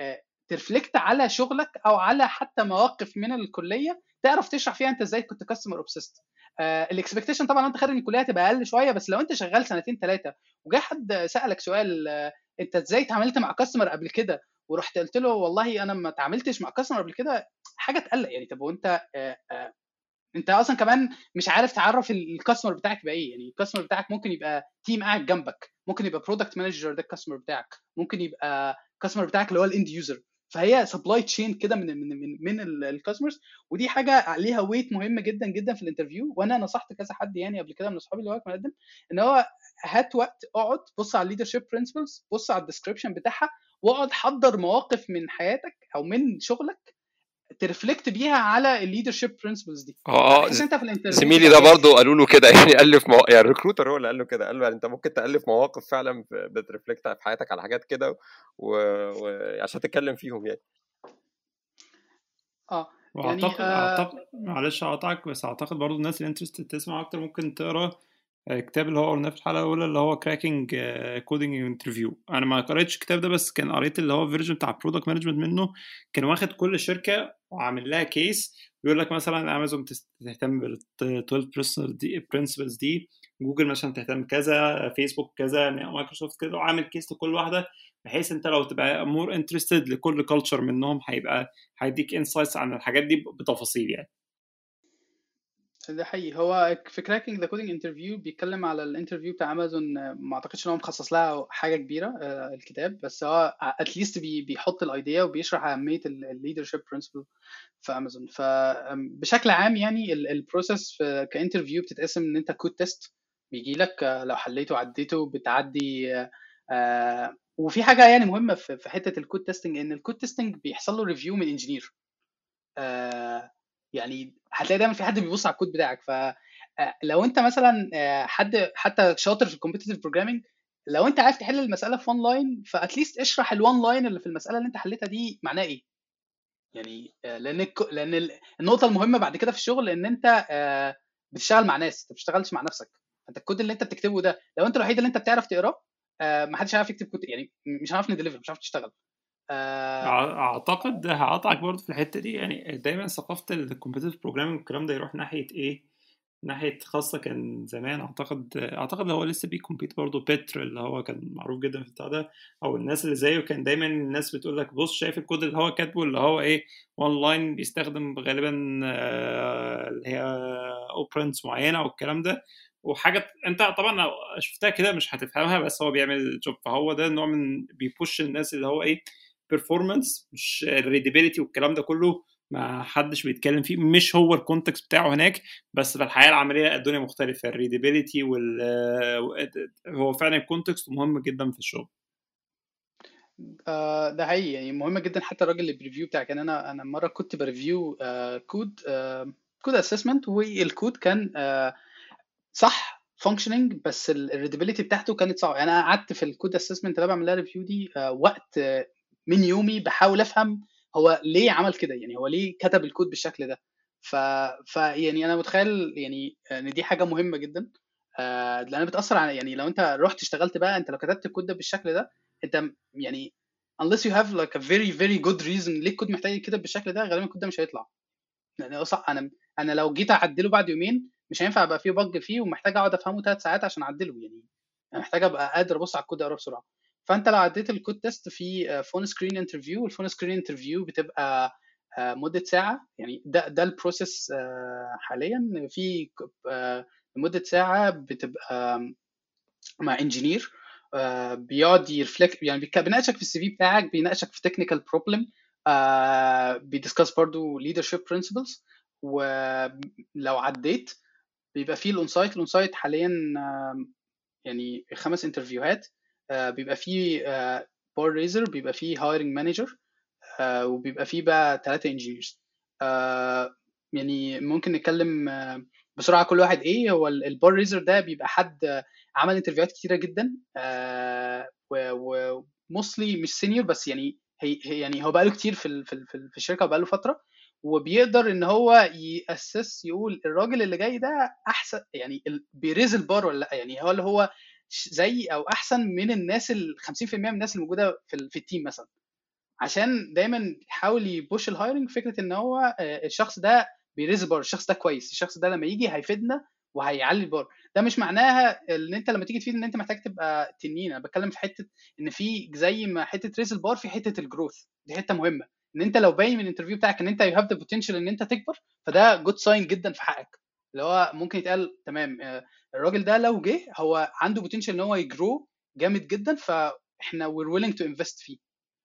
ترفلكت على شغلك او على حتى مواقف من الكليه تعرف تشرح فيها انت ازاي كنت كاستمر اوبسيست الاكسبكتيشن طبعا انت خارج من الكليه هتبقى اقل شويه بس لو انت شغال سنتين ثلاثه وجاي حد سالك سؤال انت ازاي اتعاملت مع كاستمر قبل كده ورحت قلت له والله انا ما اتعاملتش مع كاستمر قبل كده حاجه تقلق يعني طب وانت آآ آآ انت اصلا كمان مش عارف تعرف الكاستمر بتاعك يبقى ايه يعني الكاستمر بتاعك ممكن يبقى تيم قاعد جنبك ممكن يبقى برودكت مانجر ده الكاستمر بتاعك ممكن يبقى الكاستمر بتاعك اللي هو الاند يوزر فهي سبلاي تشين كده من من من, من الكاستمرز ودي حاجه ليها ويت مهم جدا جدا في الانترفيو وانا نصحت كذا حد يعني قبل كده من اصحابي اللي هو مقدم ان هو هات وقت اقعد بص على الليدرشيب برنسبلز بص على الديسكربشن بتاعها واقعد حضر مواقف من حياتك او من شغلك ترفلكت بيها على الليدرشيب برنسبلز دي اه زميلي ده برضه قالوا له كده يعني الف مو... يعني الريكروتر هو اللي قال له كده قال له يعني انت ممكن تالف مواقف فعلا بترفلكت في حياتك على حاجات كده وعشان و... تتكلم فيهم يعني اه يعني واعتقد آه... اعتقد معلش اقطعك بس اعتقد برضه الناس اللي انترستد تسمع اكتر ممكن تقرا الكتاب اللي هو قلناه في الحلقه الاولى اللي هو كراكنج كودنج انترفيو انا ما قريتش الكتاب ده بس كان قريت اللي هو فيرجن بتاع برودكت مانجمنت منه كان واخد كل شركه وعامل لها كيس بيقول لك مثلا امازون تهتم بال 12 دي برنسبلز دي جوجل مثلا تهتم كذا فيسبوك كذا مايكروسوفت كذا وعامل كيس لكل واحده بحيث انت لو تبقى مور انترستد لكل كلتشر منهم هيبقى هيديك انسايتس عن الحاجات دي بتفاصيل يعني ده حقيقي هو في كراكنج ذا كودنج انترفيو بيتكلم على الانترفيو بتاع امازون ما اعتقدش ان هو مخصص لها حاجه كبيره الكتاب بس هو اتليست بيحط الايديا وبيشرح اهميه الليدرشيب برنسبل في امازون فبشكل عام يعني البروسيس كانترفيو بتتقسم ان انت كود تيست بيجي لك لو حليته وعديته بتعدي آه وفي حاجه يعني مهمه في في حته الكود تيستنج ان الكود تيستنج بيحصل له ريفيو من انجينير آه يعني هتلاقي دايما في حد بيبص على الكود بتاعك ف آه، لو انت مثلا آه، حد حتى شاطر في الكومبيتيتيف بروجرامينج لو انت عارف تحل المساله في وان لاين فاتليست اشرح الوان لاين اللي في المساله اللي انت حليتها دي معناه ايه يعني آه، لان الك- لان ال- النقطه المهمه بعد كده في الشغل ان انت آه، بتشتغل مع ناس انت ما بتشتغلش مع نفسك انت الكود اللي انت بتكتبه ده لو انت الوحيد اللي انت بتعرف تقراه آه، ما حدش هيعرف يكتب كود يعني مش هنعرف نديليفر مش هنعرف نشتغل آه، أع- اعتقد هقطعك برضه في الحته دي يعني دايما ثقافه الكومبيتيتيف بروجرامينج والكلام ده يروح ناحيه ايه ناحيه خاصه كان زمان اعتقد اعتقد اللي هو لسه بيكمبيت برضه بيتر اللي هو كان معروف جدا في البتاع ده او الناس اللي زيه كان دايما الناس بتقول لك بص شايف الكود اللي هو كاتبه اللي هو ايه وان لاين بيستخدم غالبا آه، اللي هي اوبرنتس معينه والكلام ده وحاجه انت طبعا لو شفتها كده مش هتفهمها بس هو بيعمل جوب فهو ده نوع من بيبوش الناس اللي هو ايه بيرفورمانس مش الريديبيليتي والكلام ده كله ما حدش بيتكلم فيه مش هو الكونتكست بتاعه هناك بس في الحياه العمليه الدنيا مختلفه الريديبيليتي وال هو فعلا الكونتكست مهم جدا في الشغل آه، ده حقيقي يعني مهم جدا حتى الراجل اللي بريفيو بتاعك يعني انا انا مره كنت بريفيو آه، كود آه، كود اسسمنت والكود كان آه، صح فانكشننج بس الريدابيلتي بتاعته كانت صعبه يعني انا قعدت في الكود اسسمنت اللي بعمل لها ريفيو دي آه، وقت آه، من يومي بحاول افهم هو ليه عمل كده يعني هو ليه كتب الكود بالشكل ده ف... ف يعني انا متخيل يعني ان دي حاجه مهمه جدا آه، لان بتاثر على يعني لو انت رحت اشتغلت بقى انت لو كتبت الكود ده بالشكل ده انت يعني unless you have like a very very good reason ليه الكود محتاج يتكتب بالشكل ده غالبا الكود ده مش هيطلع يعني هو صح انا انا لو جيت اعدله بعد يومين مش هينفع ابقى فيه بج فيه ومحتاج اقعد افهمه ثلاث ساعات عشان اعدله يعني انا محتاج ابقى قادر ابص على الكود اقراه بسرعه فانت لو عديت الكود تيست في فون سكرين انترفيو الفون سكرين انترفيو بتبقى آه، مده ساعه يعني ده ده البروسيس آه، حاليا في آه، لمده ساعه بتبقى مع انجينير بيقعد يرفلكت يعني بيك- بيناقشك في السي في بتاعك بيناقشك في تكنيكال بروبلم بيدسكاس برضو leadership principles ولو عديت بيبقى فيه الاون سايت الاون سايت حاليا آم، يعني خمس انترفيوهات آه، بيبقى فيه بار ريزر بيبقى فيه هايرنج مانجر وبيبقى فيه بقى ثلاثة انجينيرز يعني ممكن نتكلم آه، بسرعة كل واحد ايه هو البار ريزر ده بيبقى حد آه، عمل انترفيوهات كتيرة جدا وموستلي مش سينيور بس يعني هي هي- يعني هو بقاله كتير في ال- في ال- في ال- في الشركة وبقاله فترة وبيقدر ان هو ياسس يقول الراجل اللي جاي ده احسن يعني ال- بيريز البار ولا لا يعني هو اللي هو ش- زي او احسن من الناس ال 50% من الناس اللي موجوده في ال- في التيم مثلا عشان دايما يحاول يبوش الهايرنج فكره ان هو آه، الشخص ده بيريز البار الشخص ده كويس الشخص ده لما يجي هيفيدنا وهيعلي البار ده مش معناها ان انت لما تيجي تفيد ان انت محتاج تبقى تنين انا بتكلم في حته ان في زي ما حته ريز البار في حته الجروث دي حته مهمه ان انت لو باين من الانترفيو بتاعك ان انت يو هاف ذا بوتنشال ان انت تكبر فده جود ساين جدا في حقك اللي هو ممكن يتقال تمام آه، الراجل ده لو جه هو عنده بوتنشال ان هو يجرو جامد جدا فاحنا وير ويلينج تو انفست فيه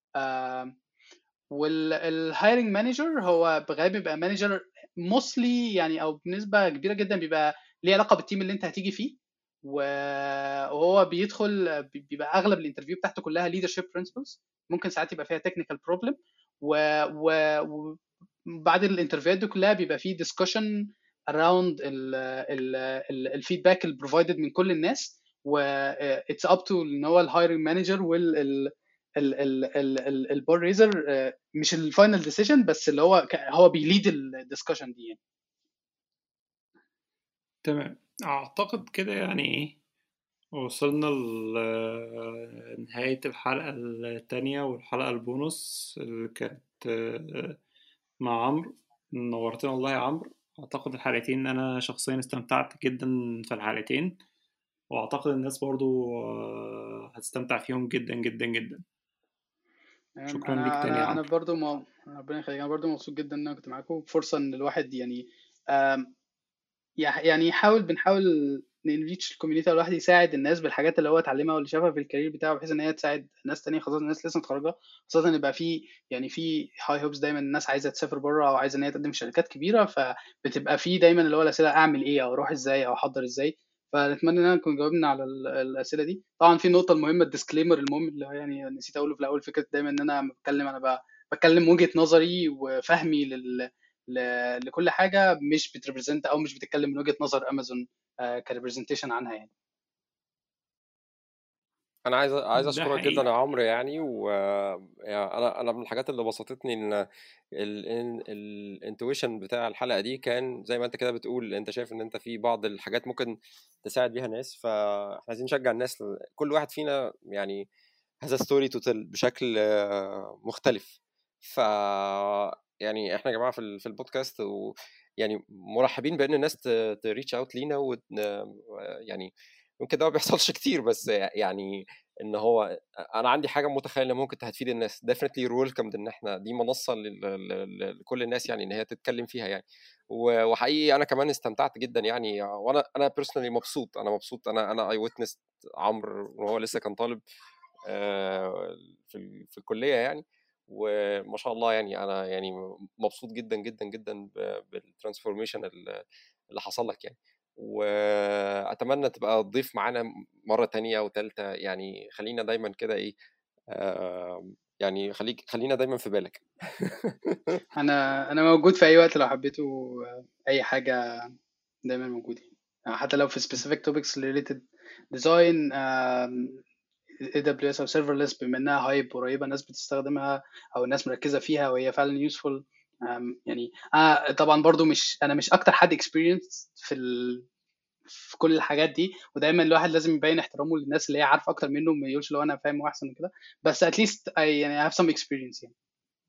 والهايرنج مانجر هو غالبا بيبقى مانجر موستلي يعني او بنسبه كبيره جدا بيبقى ليه علاقه بالتيم اللي انت هتيجي فيه و- وهو بيدخل بيبقى اغلب الانترفيو بتاعته كلها leadership principles ممكن ساعات يبقى فيها technical problem و, و... وبعد الانترفيوهات دي كلها بيبقى فيه discussion around ال ال ال الفيدباك اللي provided من كل الناس و it's up to ان هو الهايرنج مانجر وال ال ال ال ال ال البار ريزر مش الفاينل ديسيجن بس اللي هو ك- هو بيليد الدسكشن دي يعني تمام اعتقد كده يعني ايه وصلنا لنهاية الحلقة التانية والحلقة البونص اللي كانت آه، مع عمرو نورتنا والله يا عمرو أعتقد الحلقتين أنا شخصيا استمتعت جدا في الحلقتين وأعتقد الناس برضو آه، هتستمتع فيهم جدا جدا جدا تمام شكرا انا ليك تاني يا انا انا عمرو برضو ما ربنا يخليك انا برضو مبسوط جدا ان انا كنت معاكم فرصه ان الواحد يعني آم، يح- يعني يحاول بنحاول نريتش الكوميونتي الواحد يساعد الناس بالحاجات اللي هو اتعلمها واللي شافها في الكارير بتاعه بحيث ان هي تساعد ناس تانية خاصة الناس لسه متخرجة خاصة ان يبقى في يعني في هاي هوبس دايما الناس عايزة تسافر بره او عايزة ان هي تقدم في شركات كبيرة فبتبقى في دايما اللي هو الاسئلة اعمل ايه او اروح ازاي او احضر ازاي فنتمنى ان نكون جاوبنا على الاسئله دي طبعا في النقطه المهمه الديسكليمر المهم اللي يعني نسيت اقوله في الاول فكره دايما ان انا بتكلم انا بتكلم وجهه نظري وفهمي لل لكل حاجه مش بتريبريزنت او مش بتتكلم من وجهه نظر امازون كريبريزنتيشن عنها يعني انا عايز عايز اشكرك جدا يا عمرو يعني و يعني انا انا من الحاجات اللي بسطتني ان الانتويشن بتاع الحلقه دي كان زي ما انت كده بتقول انت شايف ان انت في بعض الحاجات ممكن تساعد بيها الناس فاحنا عايزين نشجع الناس كل واحد فينا يعني هذا ستوري تو تيل بشكل مختلف ف يعني احنا يا جماعه في في البودكاست ويعني مرحبين بان الناس تريتش اوت لينا و يعني يمكن ده ما بيحصلش كتير بس يعني ان هو انا عندي حاجه متخيله ممكن هتفيد الناس ديفنتلي ويلكمد ان احنا دي منصه لكل الناس يعني ان هي تتكلم فيها يعني وحقيقي انا كمان استمتعت جدا يعني وانا انا بيرسونالي مبسوط انا مبسوط انا انا اي ويتنس عمرو وهو لسه كان طالب في في الكليه يعني وما شاء الله يعني انا يعني مبسوط جدا جدا جدا بالترانسفورميشن اللي حصل لك يعني واتمنى تبقى تضيف معانا مره تانية وثالثه يعني خلينا دايما كده ايه يعني خليك خلينا دايما في بالك انا انا موجود في اي وقت لو حبيتوا اي حاجه دايما موجود يعني حتى لو في specific topics related design AWS او serverless بما انها هايب قريبه الناس بتستخدمها او الناس مركزه فيها وهي فعلا useful يعني أنا طبعا برضو مش انا مش اكتر حد experience في ال... في كل الحاجات دي ودايما الواحد لازم يبين احترامه للناس اللي هي عارفه اكتر منه ما يقولش لو انا فاهم واحسن من كده بس at least I, يعني I have some experience يعني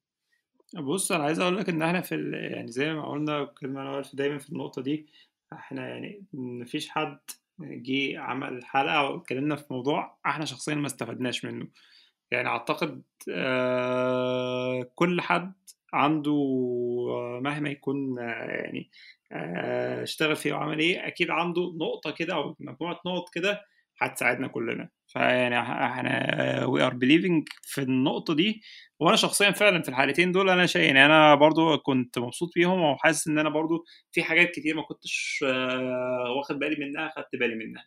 بص انا عايز اقول لك ان احنا في ال... يعني زي ما قلنا كلمه انا دايما في النقطه دي احنا يعني مفيش حد جه عمل حلقه واتكلمنا في موضوع احنا شخصيا ما استفدناش منه يعني اعتقد آه كل حد عنده مهما يكون يعني اشتغل فيه وعمل ايه اكيد عنده نقطه كده او مجموعه نقط كده هتساعدنا كلنا فيعني احنا وي ار بليفنج في النقطه دي وانا شخصيا فعلا في الحالتين دول انا شيء يعني انا برضو كنت مبسوط بيهم وحاسس ان انا برضو في حاجات كتير ما كنتش واخد بالي منها خدت بالي منها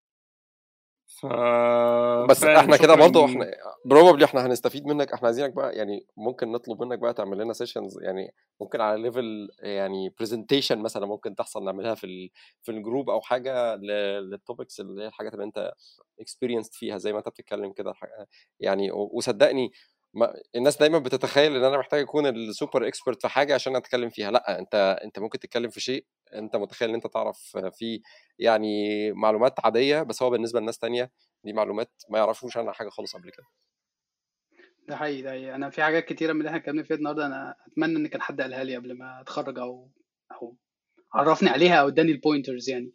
ف بس احنا كده برضه احنا بروبلي احنا هنستفيد منك احنا عايزينك بقى يعني ممكن نطلب منك بقى تعمل لنا سيشنز يعني ممكن على ليفل يعني برزنتيشن مثلا ممكن تحصل نعملها في ال في الجروب او حاجه للتوبكس اللي هي الحاجات اللي انت اكسبيرينسد فيها زي ما انت بتتكلم كده يعني وصدقني ما الناس دايما بتتخيل ان انا محتاج اكون السوبر اكسبرت في حاجه عشان اتكلم فيها لا انت انت ممكن تتكلم في شيء انت متخيل ان انت تعرف فيه يعني معلومات عاديه بس هو بالنسبه لناس تانية دي معلومات ما يعرفوش عنها حاجه خالص قبل كده ده حقيقي ده حقيقي انا في حاجات كتيره من اللي احنا اتكلمنا فيها النهارده انا اتمنى ان كان حد قالها لي قبل ما اتخرج او او عرفني عليها او اداني البوينترز يعني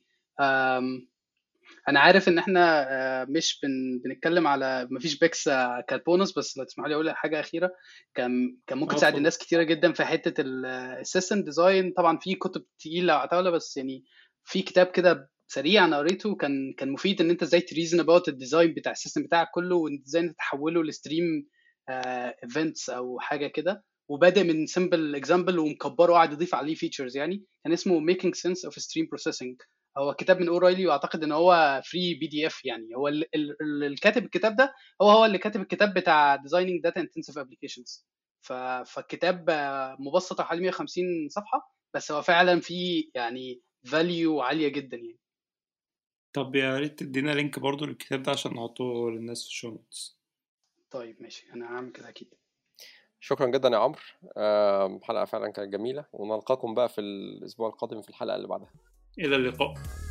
انا عارف ان احنا مش بن... بنتكلم على مفيش بيكس كالبونس بس لو تسمحوا لي اقول حاجه اخيره كان كان ممكن تساعد الناس كتيره جدا في حته السيستم ديزاين طبعا في كتب تقيله عتاوله بس يعني في كتاب كده سريع انا قريته كان كان مفيد ان انت ازاي تريزن اباوت الديزاين بتاع السيستم بتاعك كله وان ازاي تحوله لستريم ايفنتس او حاجه كده وبادئ من سمبل اكزامبل ومكبره وقاعد يضيف عليه فيتشرز يعني كان اسمه ميكينج سنس اوف ستريم بروسيسنج هو كتاب من اورايلي واعتقد ان هو فري بي دي اف يعني هو اللي كاتب الكتاب ده هو هو اللي كاتب الكتاب بتاع ديزايننج داتا انتنسيف ابلكيشنز فالكتاب مبسط حوالي 150 صفحه بس هو فعلا فيه يعني فاليو عاليه جدا يعني طب يا ريت تدينا لينك برضو للكتاب ده عشان نحطه للناس في الشو نوتس طيب ماشي انا هعمل كده اكيد شكرا جدا يا عمرو الحلقه فعلا كانت جميله ونلقاكم بقى في الاسبوع القادم في الحلقه اللي بعدها الى اللقاء